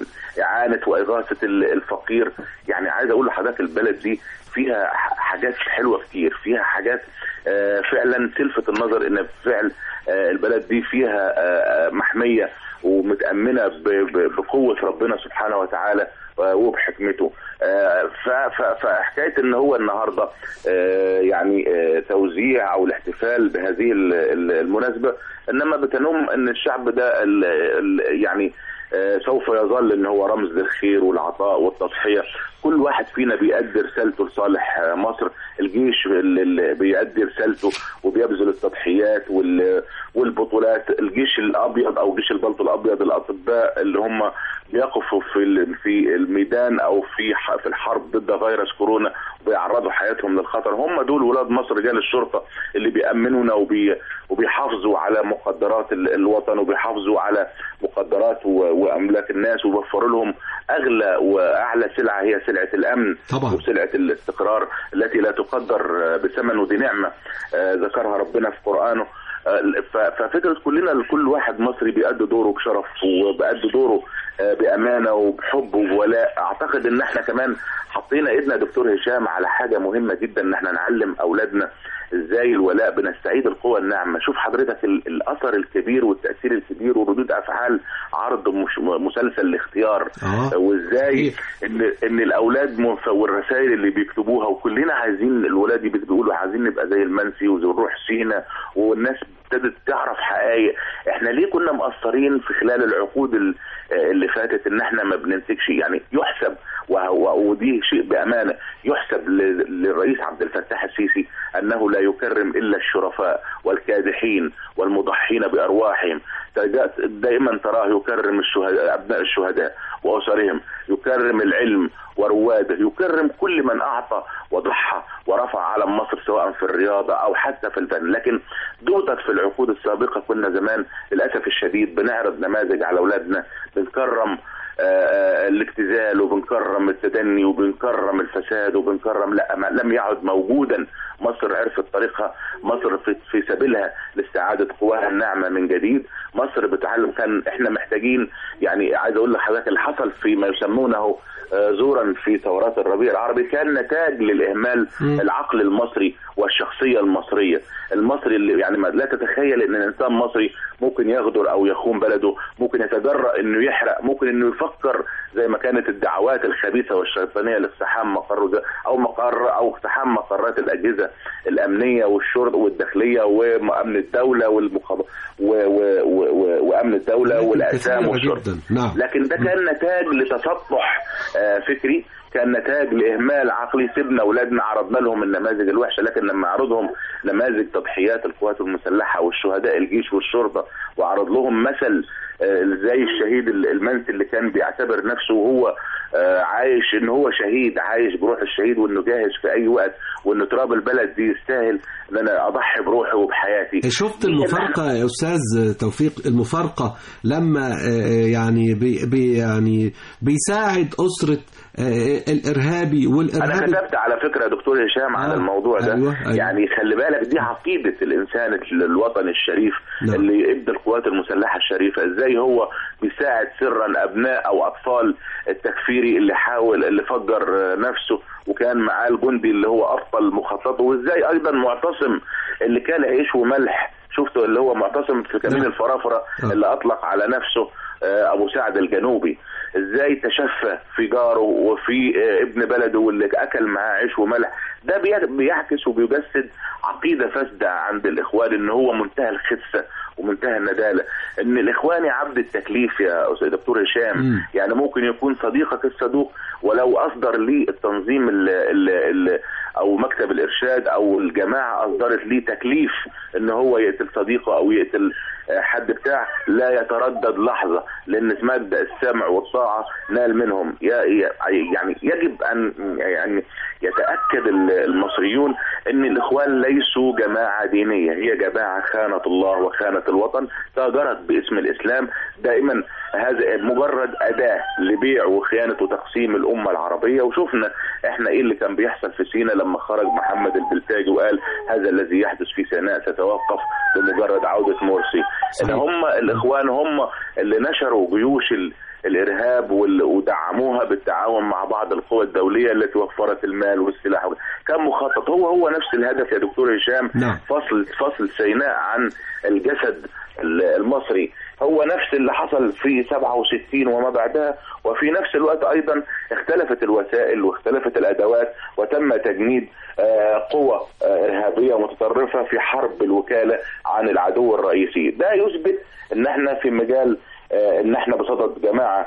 واعانه واغاثه ال- الفقير يعني عايز اقول لحضرتك البلد دي فيها ح- حاجات حلوه كتير فيها حاجات آه، فعلا تلفت النظر ان فعل آه، البلد دي فيها آه، آه، محميه ومتامنه ب- ب- بقوه ربنا سبحانه وتعالى آه، وبحكمته آه، ف- ف- فحكايه ان هو النهارده آه، يعني آه، توزيع او الاحتفال بهذه ال- ال- المناسبه انما بتنم ان الشعب ده ال- ال- يعني آه، سوف يظل ان هو رمز للخير والعطاء والتضحيه كل واحد فينا بيأدي رسالته لصالح آه، مصر الجيش اللي اللي بيأدي رسالته وبيبذل التضحيات وال- والبطولات الجيش الابيض او جيش البلطو الابيض الاطباء اللي هم بيقفوا في ال- في الميدان او في ح- في الحرب ضد فيروس كورونا وبيعرضوا حياتهم للخطر هم دول ولاد مصر رجال الشرطه اللي بيأمنونا وبي وبيحافظوا على مقدرات ال- الوطن وبيحافظوا على مقدرات و- واملاك الناس وبيوفروا لهم اغلى واعلى سلعه هي سلعه الامن طبعا. وسلعه الاستقرار التي لا تقدر آه، بثمن ودي نعمه آه، ذكرها ربنا في قرانه آه، ف- ففكره كلنا كل واحد مصري بيأدي دوره بشرف وبيأدي دوره آه، بامانه وبحب وبولاء اعتقد ان احنا كمان حطينا ايدنا يا دكتور هشام على حاجه مهمه جدا ان احنا نعلم اولادنا ازاي الولاء بنستعيد القوى الناعمه شوف حضرتك ال- الاثر الكبير والتاثير الكبير وردود افعال عرض مش مسلسل الاختيار آه. وازاي صحيح. ان ان الاولاد منف- والرسائل اللي بيكتبوها وكلنا عايزين الولاد يبقوا بيقولوا عايزين نبقى زي المنسي وزي الروح سينا والناس ابتدت تعرف حقائق احنا ليه كنا مقصرين في خلال العقود ال- اللي فاتت ان احنا ما بننتجش يعني يحسب وهو- ودي شيء بامانه يحسب ل- للرئيس عبد الفتاح السيسي انه لا يكرم الا الشرفاء والكادحين والمضحين بارواحهم تجا- دائما تراه يكرم الشهداء ابناء الشهداء واسرهم يكرم العلم ورواده يكرم كل من اعطى وضحى ورفع علم مصر سواء في الرياضه او حتى في الفن لكن دوتك في العقود السابقه كنا زمان للاسف الشديد بنعرض نماذج على اولادنا بنكرم آه، آه، الابتذال وبنكرم التدني وبنكرم الفساد وبنكرم لا ما لم يعد موجودا مصر عرفت طريقها مصر في, في سبيلها لاستعاده قواها الناعمه من جديد مصر بتعلم كان احنا محتاجين يعني عايز اقول لحضرتك اللي حصل في ما يسمونه آه، زورا في ثورات الربيع العربي كان نتاج للاهمال مم. العقل المصري والشخصيه المصريه المصري اللي يعني ما لا تتخيل ان الانسان مصري ممكن يغدر او يخون بلده ممكن يتجرأ انه يحرق ممكن انه يفكر زي ما كانت الدعوات الخبيثه والشيطانيه لاقتحام مقر ده او مقر او اقتحام مقرات الاجهزه الامنيه والشرطه والداخليه وامن الدوله والمخابرات وامن الدوله والاقسام كثيرة والشرطه جدا نعم لكن ده كان نتاج لتسطح آه، فكري كان نتاج لاهمال عقلي سيبنا اولادنا عرضنا لهم النماذج الوحشه لكن لما عرضهم نماذج تضحيات القوات المسلحه والشهداء الجيش والشرطه وعرض لهم مثل آه، زي الشهيد المنسي اللي كان بيعتبر نفسه وهو آه، عايش ان هو شهيد عايش بروح الشهيد وانه جاهز في اي وقت وان تراب البلد دي يستاهل ان انا اضحي بروحي وبحياتي شفت دي اللي المفارقة يا أستاذ توفيق المفارقة لما آه، يعني بي بي يعني بيساعد أسرة آه، الإرهابي انا والإرهابي كتبت على فكره يا دكتور هشام على آه، الموضوع ده أيوة، أيوة. يعني خلي بالك دي عقيده الانسان الوطني الشريف نعم. اللي ادى القوات المسلحه الشريفه ازاي هو بيساعد سرا ابناء او اطفال التكفيري اللي حاول اللي فجر آه، نفسه وكان معاه الجندي اللي هو ابطل مخططه وازاي ايضا معتصم اللي كان عيش وملح شفته اللي هو معتصم في كمين نعم. الفرافره آه. اللي اطلق على نفسه آه، ابو سعد الجنوبي ازاي تشفى في جاره وفي آه، ابن بلده واللي اكل معاه عيش وملح ده بي- بيعكس وبيجسد عقيده فاسده عند الاخوان ان هو منتهى الخسه ومنتهى النداله ان الاخواني عبد التكليف يا أستاذ دكتور هشام مم. يعني ممكن يكون صديقك الصدوق ولو اصدر لي التنظيم ال ال ال او مكتب الارشاد او الجماعه اصدرت ليه تكليف ان هو يقتل صديقه او يقتل آه، حد بتاع لا يتردد لحظه لان مبدا السمع والطاعه نال منهم يا- يا- يعني يجب ان يعني يتاكد ال- المصريون ان الاخوان ليسوا جماعه دينيه هي جماعه خانت الله وخانت الوطن تاجرت باسم الاسلام دائما هذا مجرد اداه لبيع وخيانه وتقسيم الامه العربيه وشفنا احنا ايه اللي كان بيحصل في سيناء لما خرج محمد البلتاجي وقال هذا الذي يحدث في سيناء سيتوقف بمجرد عوده مرسي ان صحيح. هم الاخوان هم اللي نشروا جيوش ال الارهاب وال- ودعموها بالتعاون مع بعض القوى الدوليه التي وفرت المال والسلاح كان مخطط هو هو نفس الهدف يا دكتور هشام نعم. فصل فصل سيناء عن الجسد ال- المصري هو نفس اللي حصل في 67 وما بعدها وفي نفس الوقت ايضا اختلفت الوسائل واختلفت الادوات وتم تجنيد آه، قوى آه، ارهابيه متطرفه في حرب الوكاله عن العدو الرئيسي ده يثبت ان احنا في مجال آه، ان احنا بصدد جماعه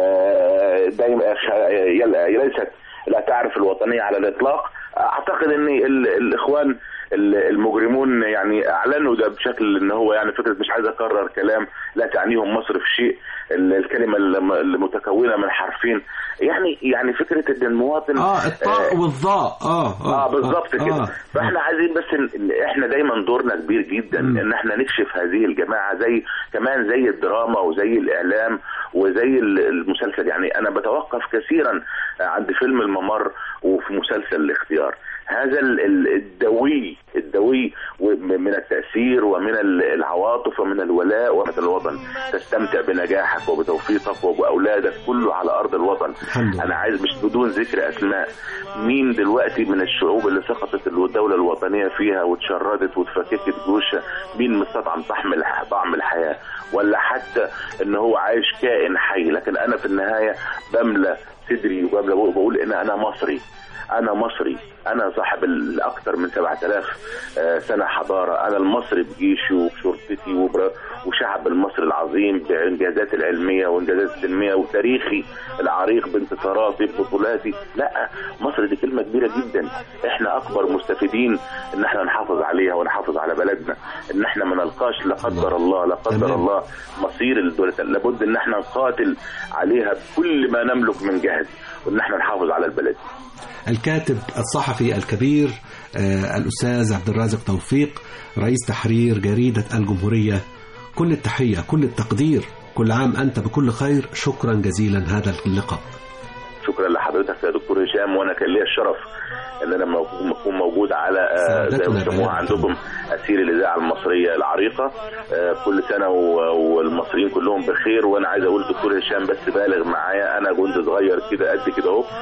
آه، دايما خ- يل- ليست لا تعرف الوطنيه على الاطلاق اعتقد ان ال- الاخوان ال- المجرمون يعني اعلنوا ده بشكل ان هو يعني فكره مش عايز اكرر كلام لا تعنيهم مصر في شيء ال- الكلمه الم- المتكونه من حرفين يعني يعني فكره ان المواطن اه الطاء آه، والظاء اه اه بالظبط كده آه. فاحنا عايزين بس إن- إن احنا دايما دورنا كبير جدا مم. ان احنا نكشف هذه الجماعه زي كمان زي الدراما وزي الاعلام وزي ال- المسلسل يعني انا بتوقف كثيرا عند فيلم الممر وفي مسلسل الاختيار هذا ال- ال- الدوي الدوي وم- من التاثير ومن ال- العواطف ومن الولاء ومن الوطن تستمتع بنجاحك وبتوفيقك وباولادك كله على ارض الوطن الحمد لله. انا عايز مش بدون ذكر اسماء مين دلوقتي من الشعوب اللي سقطت الدوله الوطنيه فيها واتشردت واتفككت جيوشها مين مستطعم طعم الح- طعم الحياه ولا حتى ان هو عايش كائن حي لكن انا في النهايه بملى صدري وبملى بقول ان انا مصري انا مصري انا صاحب الاكثر من 7000 آه، سنه حضاره انا المصري بجيشي وبشرطتي وبر- وشعب المصري العظيم بانجازاتي العلميه وانجازاتي السلميه وتاريخي العريق بانتصاراتي ببطولاتي لا مصر دي كلمه كبيره جدا احنا اكبر مستفيدين ان احنا نحافظ عليها ونحافظ على بلدنا ان احنا ما نلقاش لا قدر الله لا قدر تمام. الله مصير الدولة لابد ان احنا نقاتل عليها بكل ما نملك من جهد وان احنا نحافظ على البلد الكاتب الصحفي الكبير آه، الأستاذ عبد الرازق توفيق رئيس تحرير جريدة الجمهورية كل التحية كل التقدير كل عام أنت بكل خير شكرا جزيلا هذا اللقاء شكرا لحضرتك يا دكتور هشام وانا كان ليا الشرف ان انا مو- اكون موجود على آه، زي سعادتنا ما بيسموها بهذا عندكم اسير الاذاعه المصريه العريقه آه، كل سنه و- والمصريين كلهم بخير وانا عايز اقول دكتور هشام بس بالغ معايا انا جندي صغير كده قد كده اهو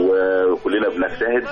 وكلنا بنجتهد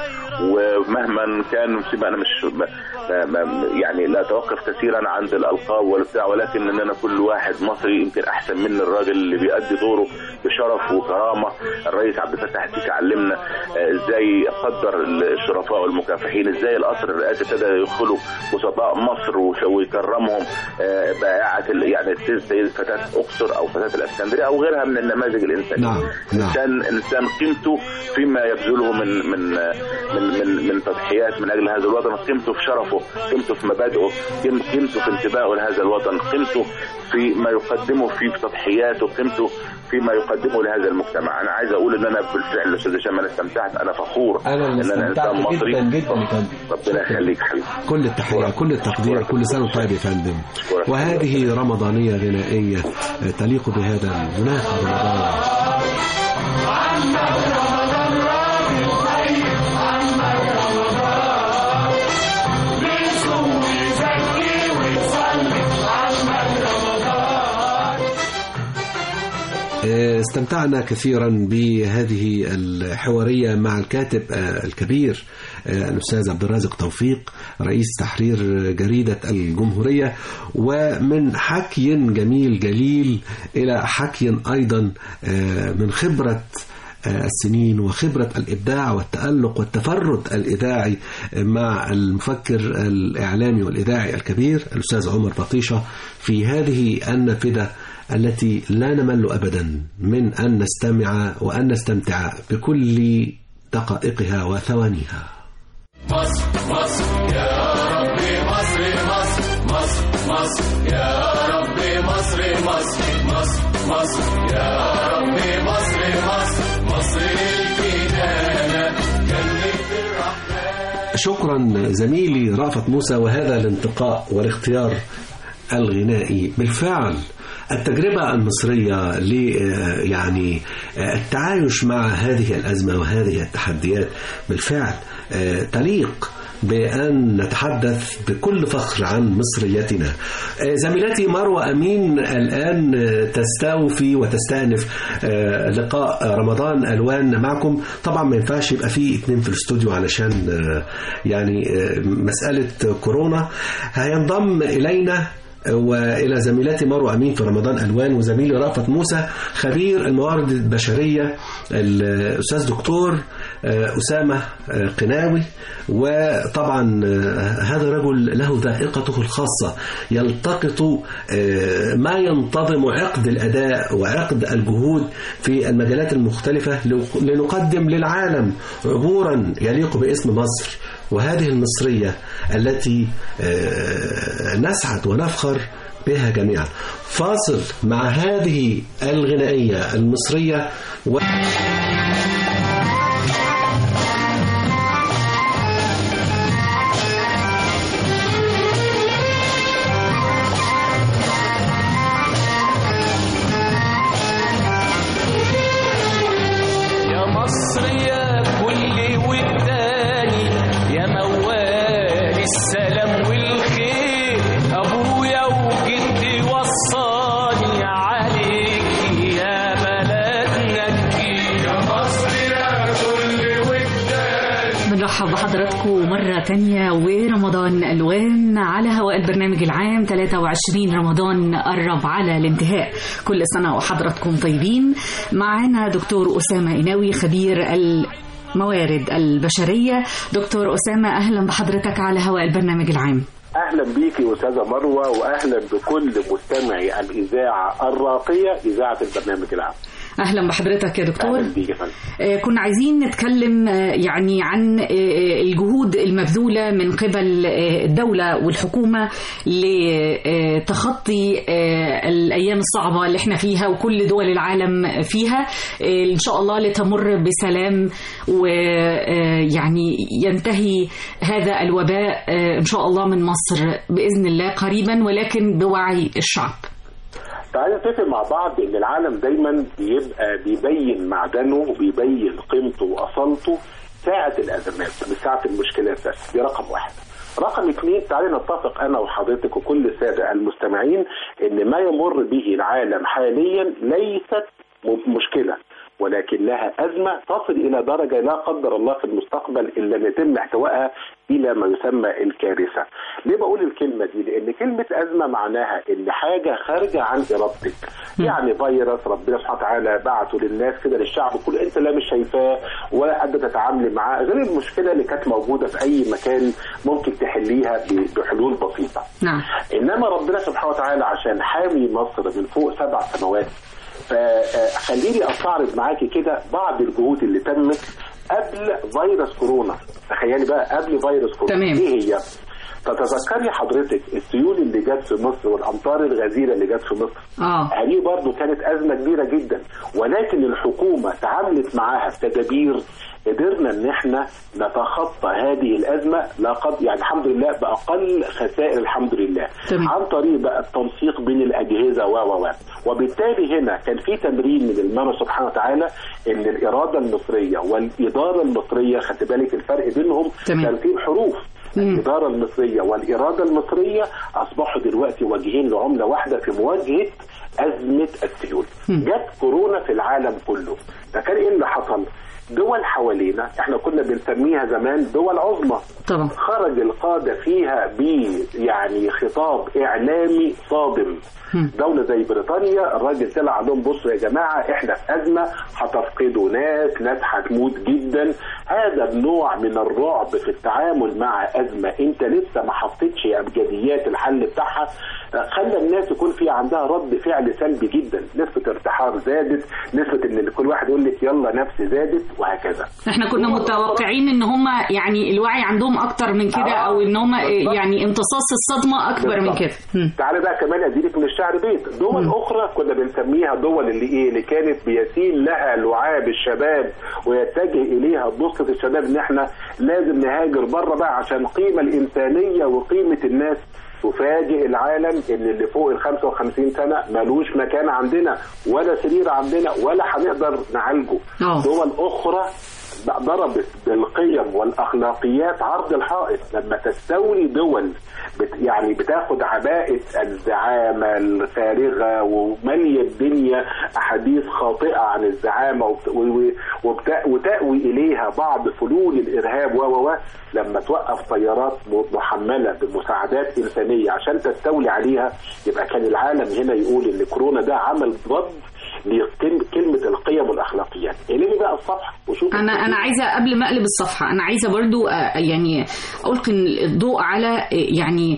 ومهما كان سيبقى انا مش ما ما ما يعني لا اتوقف كثيرا عند الالقاب والبتاع ولكن ان انا كل واحد مصري يمكن احسن مني الراجل اللي بيأدي دوره بشرف وكرامه الرئيس عبد الفتاح السيسي علمنا آه، ازاي يقدر الشرفاء والمكافحين ازاي القصر الرئاسي ابتدى يدخلوا وسطاء مصر وش- ويكرمهم آه، بائعه ال- يعني زي فتاه اقصر او فتاه الاسكندريه او غيرها من النماذج الانسانيه نعم، نعم. انسان انسان قيمته فيما يبذله من من من من, من تضحيات من اجل هذا الوطن قيمته في شرفه قيمته في مبادئه قيم- قيمته في انتباهه لهذا الوطن قيمته في ما يقدمه في تضحياته قيمته فيما يقدمه لهذا المجتمع انا عايز اقول ان انا بالفعل استاذ هشام انا استمتعت انا فخور أنا اللي ان انا استمتعت انسان مصري جدا جدا يا فندم. ربنا يخليك حبيبي كل التحية كل التقدير كل سنة وأنت طيب يا فندم وهذه رمضانية غنائية آه، تليق بهذا المناسبة رمضان آه، استمتعنا كثيرا بهذه الحوارية مع الكاتب آه، الكبير آه، الأستاذ عبد الرازق توفيق رئيس تحرير جريدة الجمهورية ومن حكي جميل جليل إلى حكي أيضا آه، من خبرة آه، السنين وخبرة الإبداع والتألق والتفرد الإذاعي مع المفكر الإعلامي والإذاعي الكبير الأستاذ عمر بطيشة في هذه النافذة التي لا نمل أبدا من أن نستمع وأن نستمتع بكل دقائقها وثوانيها مصر مصر يا ربي مصر مصر مصر مصر يا ربي مصر مصر مصر مصر يا ربي مصر مصر مصر الكنانة جنة الرحمن شكرا زميلي رأفت موسى وهذا الانتقاء والاختيار الغنائي بالفعل التجربة المصرية ل يعني التعايش مع هذه الأزمة وهذه التحديات بالفعل تليق بأن نتحدث بكل فخر عن مصريتنا زميلتي مروة أمين الآن تستوفي وتستأنف لقاء رمضان ألوان معكم طبعا ما ينفعش يبقى فيه اتنين في الاستوديو علشان يعني مسألة كورونا هينضم إلينا والى زميلتي مروه امين في رمضان الوان وزميلي رأفت موسى خبير الموارد البشريه الاستاذ دكتور اسامه قناوي وطبعا هذا الرجل له ذائقته الخاصه يلتقط ما ينتظم عقد الاداء وعقد الجهود في المجالات المختلفه لنقدم للعالم عبورا يليق باسم مصر وهذه المصرية التي نسعد ونفخر بها جميعا فاصل مع هذه الغنائية المصرية و... يا مصر يا كل وداني يا موال السلام والخير ابويا وجدي وصاني عليك يا بلدنا كتير يا مصر يا كل وداني بنرحب بحضراتكم مرة تانية ورمضان ألوان على هواء البرنامج العام 23 رمضان قرب على الانتهاء كل سنة وحضراتكم طيبين معانا دكتور أسامة إناوي خبير الموارد البشرية دكتور أسامة أهلا بحضرتك على هواء البرنامج العام اهلا بيكي استاذه مروه واهلا بكل مستمعي الاذاعه الراقيه اذاعه البرنامج العام أهلا بحضرتك يا دكتور اهلا بيك يا فندم آه، كنا عايزين نتكلم آه، يعني عن آه، الجهود المبذولة من قبل آه، الدولة والحكومة لتخطي آه، الأيام الصعبة اللي احنا فيها وكل دول العالم فيها آه، إن شاء الله لتمر بسلام ويعني ينتهي هذا الوباء آه، إن شاء الله من مصر بإذن الله قريبا ولكن بوعي الشعب تعالى نتفق مع بعض ان العالم دايما بيبقى بيبين معدنه وبيبين قيمته واصالته ساعة الازمات مش ساعة المشكلات بس دي رقم واحد رقم اثنين تعالى نتفق انا وحضرتك وكل الساده المستمعين ان ما يمر به العالم حاليا ليست م- مشكله ولكن لها أزمة تصل إلى درجة لا قدر الله في المستقبل إن لم يتم احتوائها إلى ما يسمى الكارثة ليه بقول الكلمة دي لأن كلمة أزمة معناها إن حاجة خارجة عن إرادتك يعني فيروس ربنا سبحانه وتعالى بعته للناس كده للشعب كله أنت لا مش شايفاه ولا قادرة تتعاملي معاه غير المشكلة اللي كانت موجودة في أي مكان ممكن تحليها ب- بحلول بسيطة نعم انما ربنا سبحانه وتعالى عشان حامي مصر من فوق سبع سماوات فخليني استعرض معاكي كده بعض الجهود اللي تمت قبل فيروس كورونا تخيلي بقى قبل فيروس كورونا تمام. ايه هي تتذكري حضرتك السيول اللي جت في مصر والامطار الغزيره اللي جت في مصر اه هذه برضو كانت أزمة كبيرة جدا ولكن الحكومة تعاملت معاها بتدابير قدرنا ان احنا نتخطى هذه الازمه لا قد يعني الحمد لله باقل خسائر الحمد لله تمام. عن طريق بقى التنسيق بين الاجهزه و و و وبالتالي هنا كان في تمرين من المولى سبحانه وتعالى ان الاراده المصريه والاداره المصريه خدت بالك الفرق بينهم تمام. ترتيب حروف الاداره المصريه والاراده المصريه اصبحوا دلوقتي واجهين لعمله واحده في مواجهه ازمه السيول جت كورونا في العالم كله فكان ايه اللي حصل دول حوالينا احنا كنا بنسميها زمان دول عظمى طبعا خرج القادة فيها ب يعني خطاب إعلامي صادم دولة زي بريطانيا الراجل طلع عليهم بصوا يا جماعة احنا في أزمة هتفقدوا ناس ناس هتموت جدا هذا النوع من الرعب في التعامل مع أزمة انت لسه ما حطيتش أبجديات الحل بتاعها خلى الناس يكون في عندها رد فعل سلبي جدا نسبة ارتحار زادت نسبة ان كل واحد يقول لك يلا نفسي زادت وهكذا احنا كنا متوقعين ان هم يعني الوعي عندهم اكتر من كده آه، او ان هم بالظبط. يعني امتصاص الصدمه اكبر من بالظبط. كده مم. تعالى بقى كمان اديلك من الشعر بيت دول اخرى كنا بنسميها دول اللي ايه اللي كانت بيسيل لها لعاب الشباب ويتجه اليها بوصله الشباب ان احنا لازم نهاجر بره بقى عشان القيمه الانسانيه وقيمه الناس تفاجئ العالم ان اللي فوق ال 55 سنه ملوش مكان عندنا ولا سرير عندنا ولا هنقدر نعالجه آه. دول اخرى ضربت بالقيم والاخلاقيات عرض الحائط لما تستولي دول بت يعني بتاخد عباءة الزعامة الفارغة ومالية الدنيا أحاديث خاطئة عن الزعامة وبت- و- وبت- وتأوي إليها بعض فلول الإرهاب و و و لما توقف طيارات م- محملة بمساعدات إنسانية عشان تستولي عليها يبقى كان العالم هنا يقول إن كورونا ده عمل ضد لكلمة القيم والأخلاقيات قلبي بقى الصفحة وشوف انا انا عايزه قبل ما اقلب الصفحه انا عايزه برضو آه، يعني القي الضوء على آه، يعني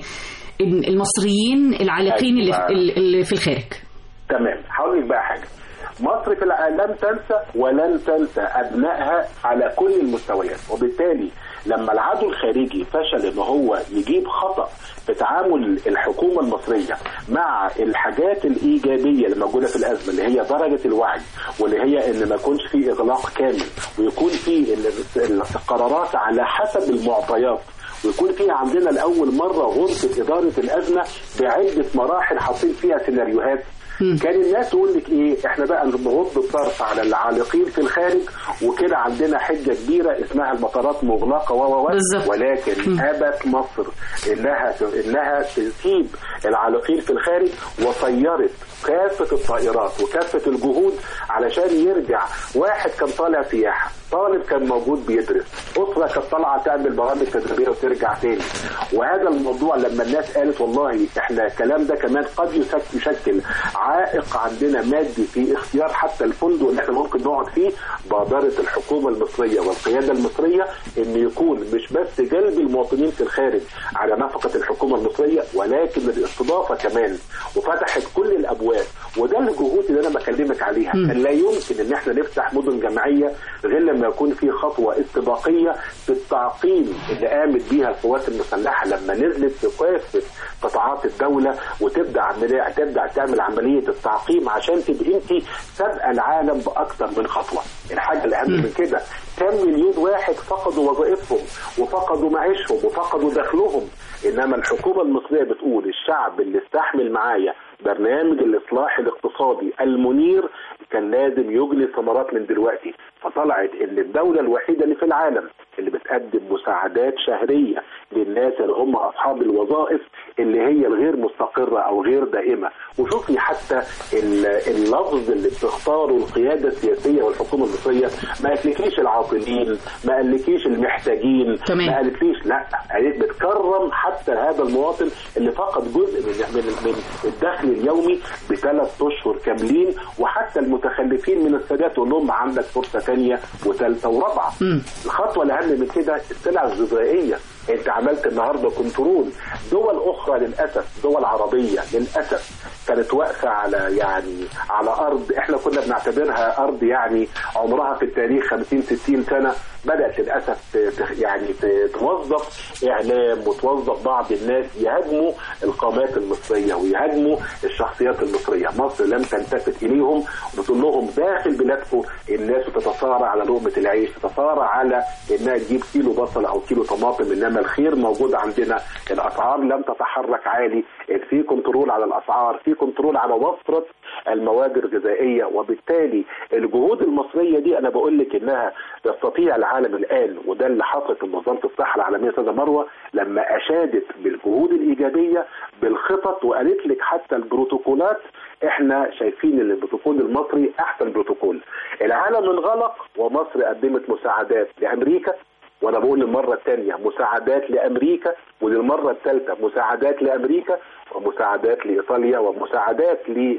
المصريين العالقين اللي في- اللي في الخارج تمام هقول لك بقى حاجه مصر في الع- لم تنسى ولن تنسى ابنائها على كل المستويات وبالتالي لما العدو الخارجي فشل ان هو يجيب خطا في تعامل الحكومه المصريه مع الحاجات الايجابيه اللي موجوده في الازمه اللي هي درجه الوعي واللي هي ان ما يكونش في اغلاق كامل ويكون في ال- القرارات على حسب المعطيات ويكون في عندنا لاول مره غرفه اداره الازمه بعده مراحل حاطين فيها سيناريوهات كان الناس تقول لك ايه احنا بقى نغض الطرف على العالقين في الخارج وكده عندنا حجه كبيره اسمها المطارات مغلقه و و و بالظبط. ولكن ابت مصر انها انها تسيب العالقين في الخارج وطيرت كافه الطائرات وكافه الجهود علشان يرجع واحد كان طالع سياحه طالب كان موجود بيدرس اسره كانت طالعه تعمل برامج تدريبيه وترجع تاني وهذا الموضوع لما الناس قالت والله احنا الكلام ده كمان قد يسك- يشكل عائق عندنا مادي في اختيار حتى الفندق اللي احنا ممكن نقعد فيه بادرت الحكومه المصريه والقياده المصريه ان يكون مش بس جلب المواطنين في الخارج على نفقه الحكومه المصريه ولكن الاستضافه كمان وفتحت كل الابواب وده الجهود اللي انا بكلمك عليها كان لا يمكن ان احنا نفتح مدن جماعيه غير لما يكون في خطوه استباقيه في التعقيم اللي قامت بيها القوات المسلحه لما نزلت في كافه قطاعات الدوله وتبدا عمليه تبدا تعمل عمليه التعقيم عشان تبقى انت سابقه العالم باكثر من خطوه الحاجه الاهم من كده كم مليون واحد فقدوا وظائفهم وفقدوا معيشهم وفقدوا دخلهم انما الحكومه المصريه بتقول الشعب اللي استحمل معايا برنامج الاصلاح الاقتصادي المنير كان لازم يجني ثمرات من دلوقتي فطلعت ان الدوله الوحيده اللي في العالم اللي بتقدم مساعدات شهريه للناس اللي هم اصحاب الوظائف اللي هي الغير مستقره او غير دائمه وشوفي حتى ال- اللفظ اللي بتختاره القياده السياسيه والحكومه المصريه ما قالتلكيش العاطلين ما قالتلكيش المحتاجين تمام. ما قالتليش لا قالت بتكرم حتى هذا المواطن اللي فقد جزء من من من الدخل اليومي بثلاث اشهر كاملين وحتى المتخلفين من السادات تقول لهم عندك فرصه ثانيه وثالثه ورابعه الخطوه الاهم من كده السلع الغذائيه انت عملت النهارده كنترول دول اخرى للاسف دول عربيه للاسف كانت واقفه على يعني على ارض احنا كنا بنعتبرها ارض يعني عمرها في التاريخ 50 60 سنه بدات للاسف ت- ت- يعني ت- توظف اعلام وتوظف بعض الناس يهاجموا القامات المصريه ويهاجموا الشخصيات المصريه، مصر لم تلتفت اليهم وبتقول لهم داخل بلادكم الناس بتتصارع على لقمه العيش، تتصارع على انها تجيب كيلو بصل او كيلو طماطم انما الخير موجود عندنا، الاسعار لم تتحرك عالي، في كنترول على الاسعار، في كنترول على وفره المواد الغذائيه وبالتالي الجهود المصريه دي انا بقول لك انها يستطيع العالم الان وده اللي حصل في منظمه الصحه العالميه استاذه مروه لما اشادت بالجهود الايجابيه بالخطط وقالت لك حتى البروتوكولات احنا شايفين ان البروتوكول المصري احسن بروتوكول العالم انغلق ومصر قدمت مساعدات لامريكا وانا بقول للمره الثانيه مساعدات لامريكا وللمره الثالثه مساعدات لامريكا ومساعدات لايطاليا ومساعدات ل-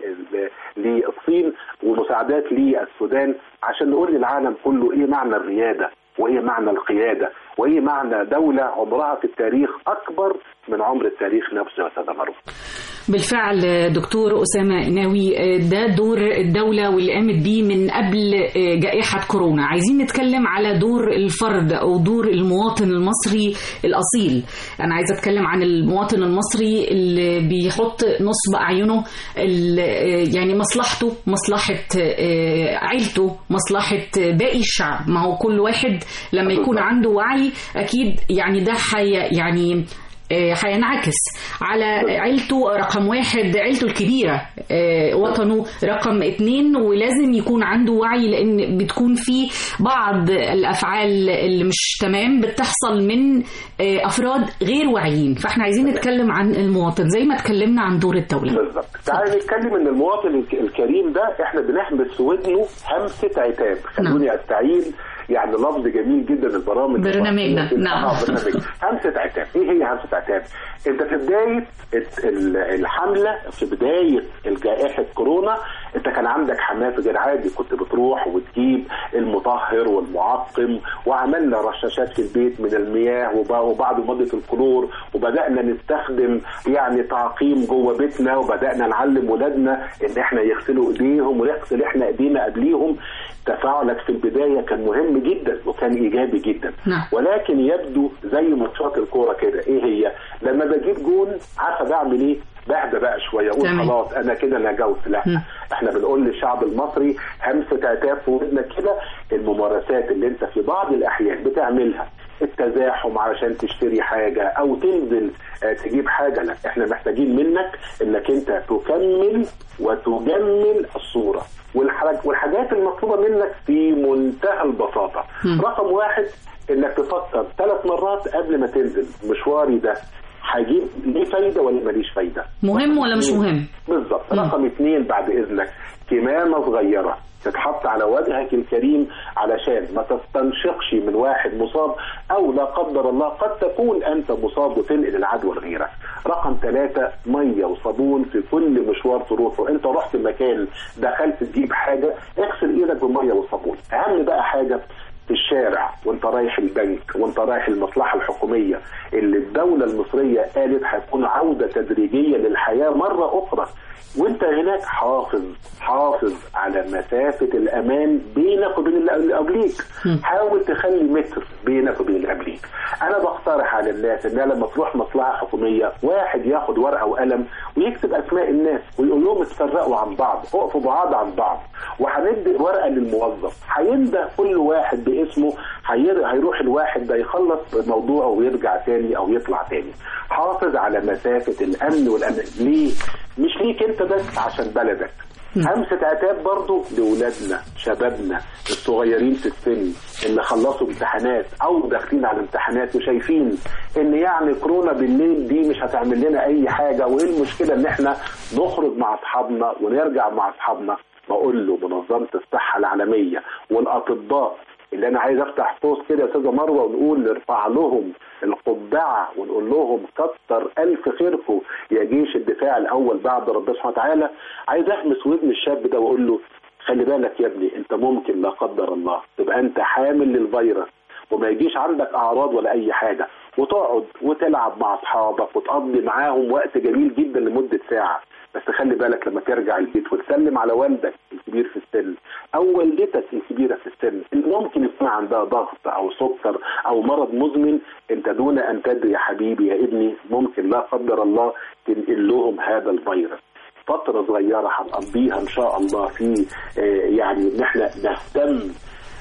للصين ومساعدات للسودان عشان نقول للعالم كله ايه معنى الرياده وايه معنى القياده وايه معنى دوله عمرها في التاريخ اكبر من عمر التاريخ نفسه يا استاذه مروه بالفعل دكتور أسامة ناوي ده دور الدولة واللي قامت بيه من قبل جائحة كورونا عايزين نتكلم على دور الفرد أو دور المواطن المصري الأصيل أنا عايزة أتكلم عن المواطن المصري اللي بيحط نصب أعينه ال- يعني مصلحته مصلحة عيلته مصلحة باقي الشعب ما هو كل واحد لما يكون عنده وعي أكيد يعني ده حي يعني آه، هينعكس على عيلته رقم واحد عيلته الكبيرة آه، وطنه رقم اتنين ولازم يكون عنده وعي لأن بتكون في بعض الأفعال اللي مش تمام بتحصل من آه، أفراد غير واعيين فاحنا عايزين نتكلم عن المواطن زي ما اتكلمنا عن دور الدولة بالظبط تعالى نتكلم ان المواطن الك- الكريم ده احنا بنحمس في ودنه همسه عتاب خلوني استعين يعني لفظ جميل جدا البرامج برنامجنا، المصرية. نعم. آه، برنامج همسه عتاب ايه هي همسه عتاب انت في بدايه الت- ال- الحمله في بدايه الجائحه كورونا انت كان عندك حماس غير عادي كنت بتروح وتجيب المطهر والمعقم وعملنا رشاشات في البيت من المياه وب- وبعد ماده الكلور وبدانا نستخدم يعني تعقيم جوه بيتنا وبدانا نعلم ولادنا ان احنا يغسلوا ايديهم ونغسل احنا ايدينا قبليهم تفاعلك في البدايه كان مهم جدا وكان ايجابي جدا نعم. ولكن يبدو زي ماتشات الكوره كده ايه هي لما بجيب جون عارفه بعمل ايه بهدى بقى شويه اقول تمام. خلاص انا كده نجوت لا مم. احنا بنقول للشعب المصري همسه عتاب في ودنك كده الممارسات اللي انت في بعض الاحيان بتعملها التزاحم علشان تشتري حاجه او تنزل آه، تجيب حاجه لا احنا محتاجين منك انك انت تكمل وتجمل الصوره والحاج- والحاجات المطلوبه منك في منتهى البساطه مم. رقم واحد انك تفكر ثلاث مرات قبل ما تنزل مشواري ده هجيب ليه فايده ولا ماليش فايده مهم ولا مش مهم بالظبط مم. رقم اثنين بعد اذنك كمامه صغيره تتحط على وجهك الكريم علشان ما تستنشقش من واحد مصاب او لا قدر الله قد تكون انت مصاب وتنقل العدوى لغيرك. رقم ثلاثة مية وصابون في كل مشوار تروحه، انت رحت مكان دخلت تجيب حاجة اغسل ايدك بمية وصابون. اهم بقى حاجة في الشارع وانت رايح البنك وانت رايح المصلحة الحكومية اللي الدولة المصرية قالت هتكون عودة تدريجية للحياة مرة أخرى وانت هناك حافظ حافظ على مسافة الأمان بينك وبين اللي قبليك مم. حاول تخلي متر بينك وبين اللي قبليك أنا بقترح على الناس إنها لما تروح مصلحة حكومية واحد ياخد ورقة وقلم ويكتب أسماء الناس ويقول لهم اتفرقوا عن بعض اقفوا بعاد عن بعض وهندي ورقة للموظف هيندى كل واحد باسمه هير- هيروح الواحد ده يخلص موضوعه ويرجع تاني أو يطلع تاني حافظ على مسافة الأمن والأمان ليه؟ مش ليك انت بس عشان بلدك همسة عتاب برضو لولادنا شبابنا الصغيرين في السن اللي خلصوا امتحانات او داخلين على امتحانات وشايفين ان يعني كورونا بالليل دي مش هتعمل لنا اي حاجة وايه المشكلة ان احنا نخرج مع اصحابنا ونرجع مع اصحابنا بقول له منظمة الصحة العالمية والاطباء اللي انا عايز افتح قوس كده يا استاذه مروه ونقول نرفع لهم القبعه ونقول لهم كتر الف خيركم يا جيش الدفاع الاول بعد ربنا سبحانه وتعالى عايز احمس ودن الشاب ده واقول له خلي بالك يا ابني انت ممكن لا قدر الله تبقى انت حامل للفيروس وما يجيش عندك اعراض ولا اي حاجه وتقعد وتلعب مع اصحابك وتقضي معاهم وقت جميل جدا لمده ساعه بس خلي بالك لما ترجع البيت وتسلم على والدك الكبير في السن او والدتك الكبيره في السن اللي ممكن يكون عندها ضغط او سكر او مرض مزمن انت دون ان تدري يا حبيبي يا ابني ممكن لا قدر الله تنقل لهم هذا الفيروس فتره صغيره هنقضيها ان شاء الله في آه، يعني ان احنا نهتم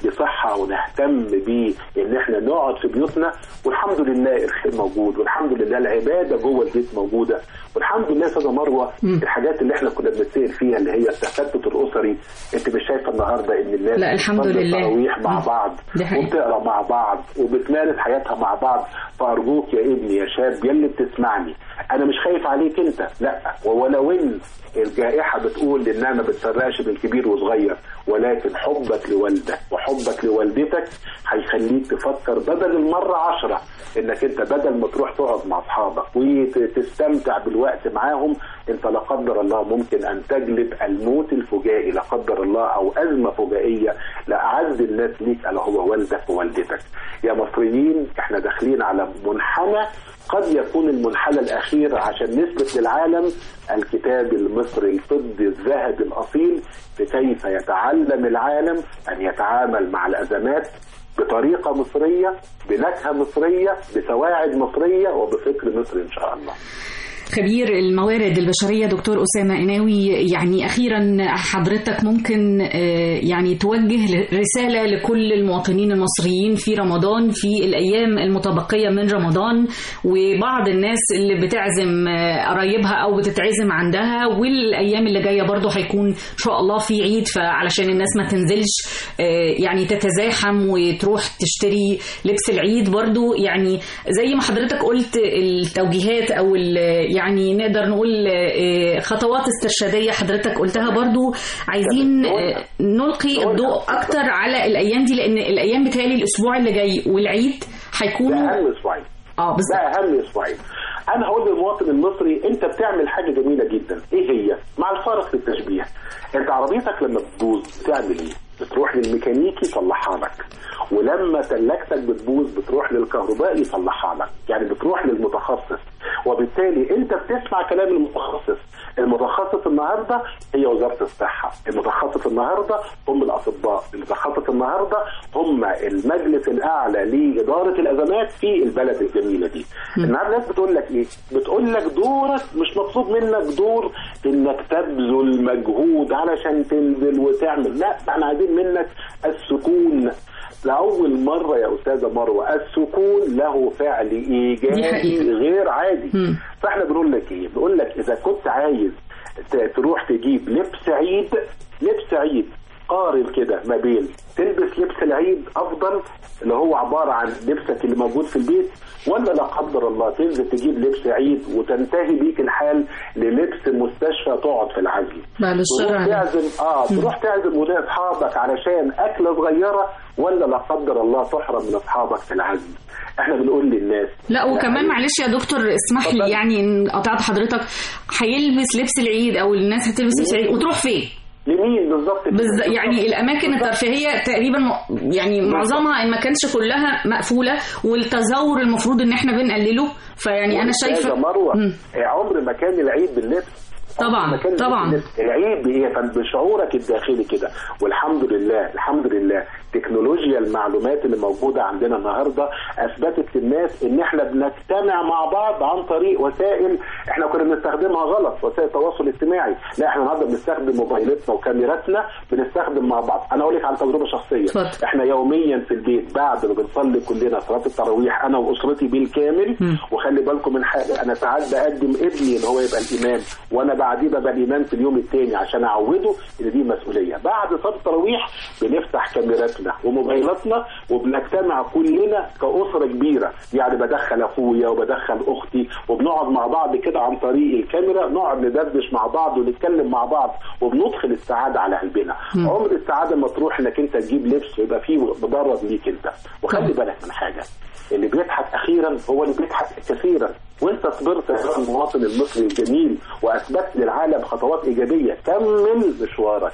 بصحه ونهتم بان احنا نقعد في بيوتنا والحمد لله الخير موجود والحمد لله العباده جوه البيت موجوده والحمد لله يا استاذه مروه الحاجات اللي احنا كنا بنتسال فيها اللي هي التفتت الاسري انت مش شايفه النهارده ان الناس لا، الحمد بتصلي لله. التراويح مع مم. بعض دي حقيقة. وبتقرا مع بعض وبتمارس حياتها مع بعض فارجوك يا ابني يا شاب يا اللي بتسمعني انا مش خايف عليك انت لا ولو ان الجائحة بتقول إنها ما بتفرقش بين كبير وصغير ولكن حبك لوالدك وحبك لوالدتك هيخليك تفكر بدل المرة عشرة إنك أنت بدل ما تروح تقعد مع أصحابك وتستمتع بالوقت معاهم أنت لا قدر الله ممكن أن تجلب الموت الفجائي لا قدر الله أو أزمة فجائية لأعز الناس ليك ألا هو والدك ووالدتك يا مصريين إحنا داخلين على منحنى قد يكون المنحنى الأخير عشان نثبت للعالم الكتاب المصري الطبي الذهبي الأصيل في كيف يتعلم العالم أن يتعامل مع الأزمات بطريقة مصرية بنكهة مصرية بسواعد مصرية وبفكر مصري إن شاء الله خبير الموارد البشرية دكتور أسامة قناوي يعني أخيرا حضرتك ممكن آه، يعني توجه رسالة لكل المواطنين المصريين في رمضان في الأيام المتبقية من رمضان وبعض الناس اللي بتعزم آه، قرايبها أو بتتعزم عندها والأيام اللي جاية برضو هيكون إن شاء الله في عيد فعلشان الناس ما تنزلش آه، يعني تتزاحم وتروح تشتري لبس العيد برضو يعني زي ما حضرتك قلت التوجيهات أو ال- يعني نقدر نقول آه، خطوات استرشادية حضرتك قلتها برضو عايزين آه، نلقي الضوء أكتر على الأيام دي لأن الأيام بتالي الأسبوع اللي جاي والعيد ده هيكونوا أهم أسبوعين اه ده بالظبط اهم اسبوعين انا هقول للمواطن المصري انت بتعمل حاجه جميله جدا ايه هي مع الفارق في التشبيه انت عربيتك لما بتبوظ بتعمل ايه بتروح للميكانيكي يصلحها لك ولما ثلاجتك بتبوظ بتروح للكهربائي يصلحها لك يعني بتروح للمتخصص وبالتالي انت بتسمع كلام المتخصص المتخصص النهارده هي وزاره الصحه المتخصص النهارده هم الاطباء المتخصص النهارده هم المجلس الاعلى لاداره الازمات في البلد الجميله دي النهارده الناس بتقول لك ايه بتقول لك دورك مش مطلوب منك دور انك تبذل مجهود علشان تنزل وتعمل لا احنا عايزين منك السكون لأول مرة يا أستاذة مروة السكون له فعل دي إيجابي حقيقة. غير عادي مم. فاحنا بنقول لك ايه بنقول لك اذا كنت عايز ت- تروح تجيب لبس عيد لبس عيد قارن كده ما بين تلبس لبس العيد افضل اللي هو عباره عن لبسك اللي موجود في البيت ولا لا قدر الله تنزل تجيب لبس عيد وتنتهي بيك الحال للبس مستشفى تقعد في العزل بعد الشر تروح عليك. تعزم اه تروح تعزم ولاد اصحابك علشان اكله صغيره ولا لا قدر الله تحرم من اصحابك في العزل احنا بنقول للناس لا وكمان معلش يا دكتور اسمح لي اتفضل. يعني ان قطعت حضرتك هيلبس لبس العيد او الناس هتلبس لبس العيد وتروح فين؟ لمين بالظبط كده؟ بالظبط يعني الاماكن الترفيهيه تقريبا م- يعني معظمها ان ما كانش كلها مقفوله والتزور المفروض ان احنا بنقلله فيعني انا أستاذة شايفه مروه مم. عمر ما كان العيد باللبس عمر طبعاً، ما كان طبعاً. باللبس. العيد بايه كان بشعورك الداخلي كده والحمد لله الحمد لله تكنولوجيا المعلومات اللي موجوده عندنا النهارده اثبتت للناس ان احنا بنجتمع مع بعض عن طريق وسائل احنا كنا بنستخدمها غلط وسائل التواصل الاجتماعي لا احنا النهارده بنستخدم موبايلاتنا وكاميراتنا بنستخدم مع بعض انا اقول لك عن تجربه شخصيه اتفضل. احنا يوميا في البيت بعد ما بنصلي كلنا صلاه التراويح انا واسرتي بالكامل مم. وخلي بالكم من حاجه انا ساعات بقدم ابني ان هو يبقى الامام وانا بعديه ببقى الامام في اليوم الثاني عشان اعوده ان دي مسؤوليه بعد صلاه التراويح بنفتح كاميراتنا وموبايلاتنا وبنجتمع كلنا كاسره كبيره يعني بدخل اخويا وبدخل اختي وبنقعد مع بعض كده عن طريق الكاميرا نقعد ندردش مع بعض ونتكلم مع بعض وبندخل السعاده على قلبنا عمر السعاده ما تروح انك انت تجيب لبس ويبقى فيه مضرب ليك انت وخلي بالك من حاجه اللي بيضحك اخيرا هو اللي بيضحك كثيرا وانت صبرت يا المواطن المصري الجميل واثبت للعالم خطوات ايجابيه كمل مشوارك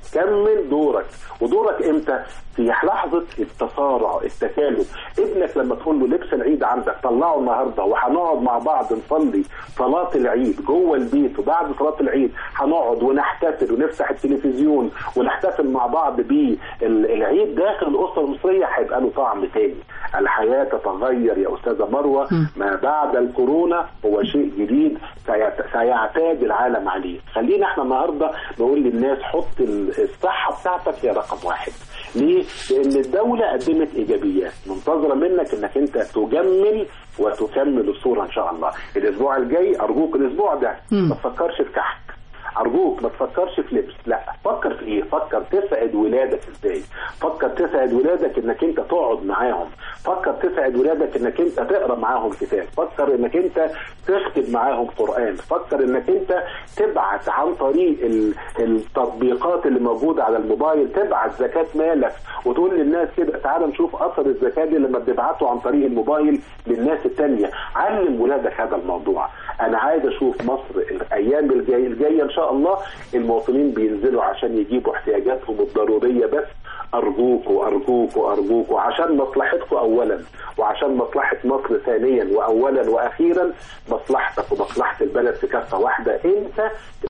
كمل دورك ودورك امتى في لحظه التسارع التكالب ابنك لما تقول له لبس العيد عندك طلعه النهارده وهنقعد مع بعض نصلي صلاه العيد جوه البيت وبعد صلاه العيد هنقعد ونحتفل ونفتح التلفزيون ونحتفل مع بعض بالعيد داخل الاسره المصريه هيبقى له طعم تاني الحياه تتغير يا استاذه مروه ما بعد الكورونا هو شيء جديد سيت- سيعتاد العالم عليه خلينا احنا النهارده نقول للناس حط ال- الصحه بتاعتك هي رقم واحد ليه؟ لان الدوله قدمت ايجابيات منتظره منك انك انت تجمل وتكمل الصوره ان شاء الله الاسبوع الجاي ارجوك الاسبوع ده مم. ما تفكرش في كحك ارجوك ما تفكرش في لبس لا فكر في ايه فكر تسعد ولادك ازاي فكر تسعد ولادك انك انت تقعد معاهم فكر تسعد ولادك انك انت تقرا معاهم كتاب فكر انك انت تختم معاهم قران فكر انك انت تبعت عن طريق ال- التطبيقات اللي موجوده على الموبايل تبعت زكاه مالك وتقول للناس كده تعال نشوف اثر الزكاه دي لما بتبعته عن طريق الموبايل للناس التانية علم ولادك هذا الموضوع انا عايز اشوف مصر الايام الجايه الجايه ان شاء الله المواطنين بينزلوا عشان يجيبوا احتياجاتهم الضروريه بس ارجوكوا ارجوكوا ارجوكوا عشان مصلحتكم اولا وعشان مصلحه مصر ثانيا واولا واخيرا مصلحتك ومصلحه البلد في كفه واحده انت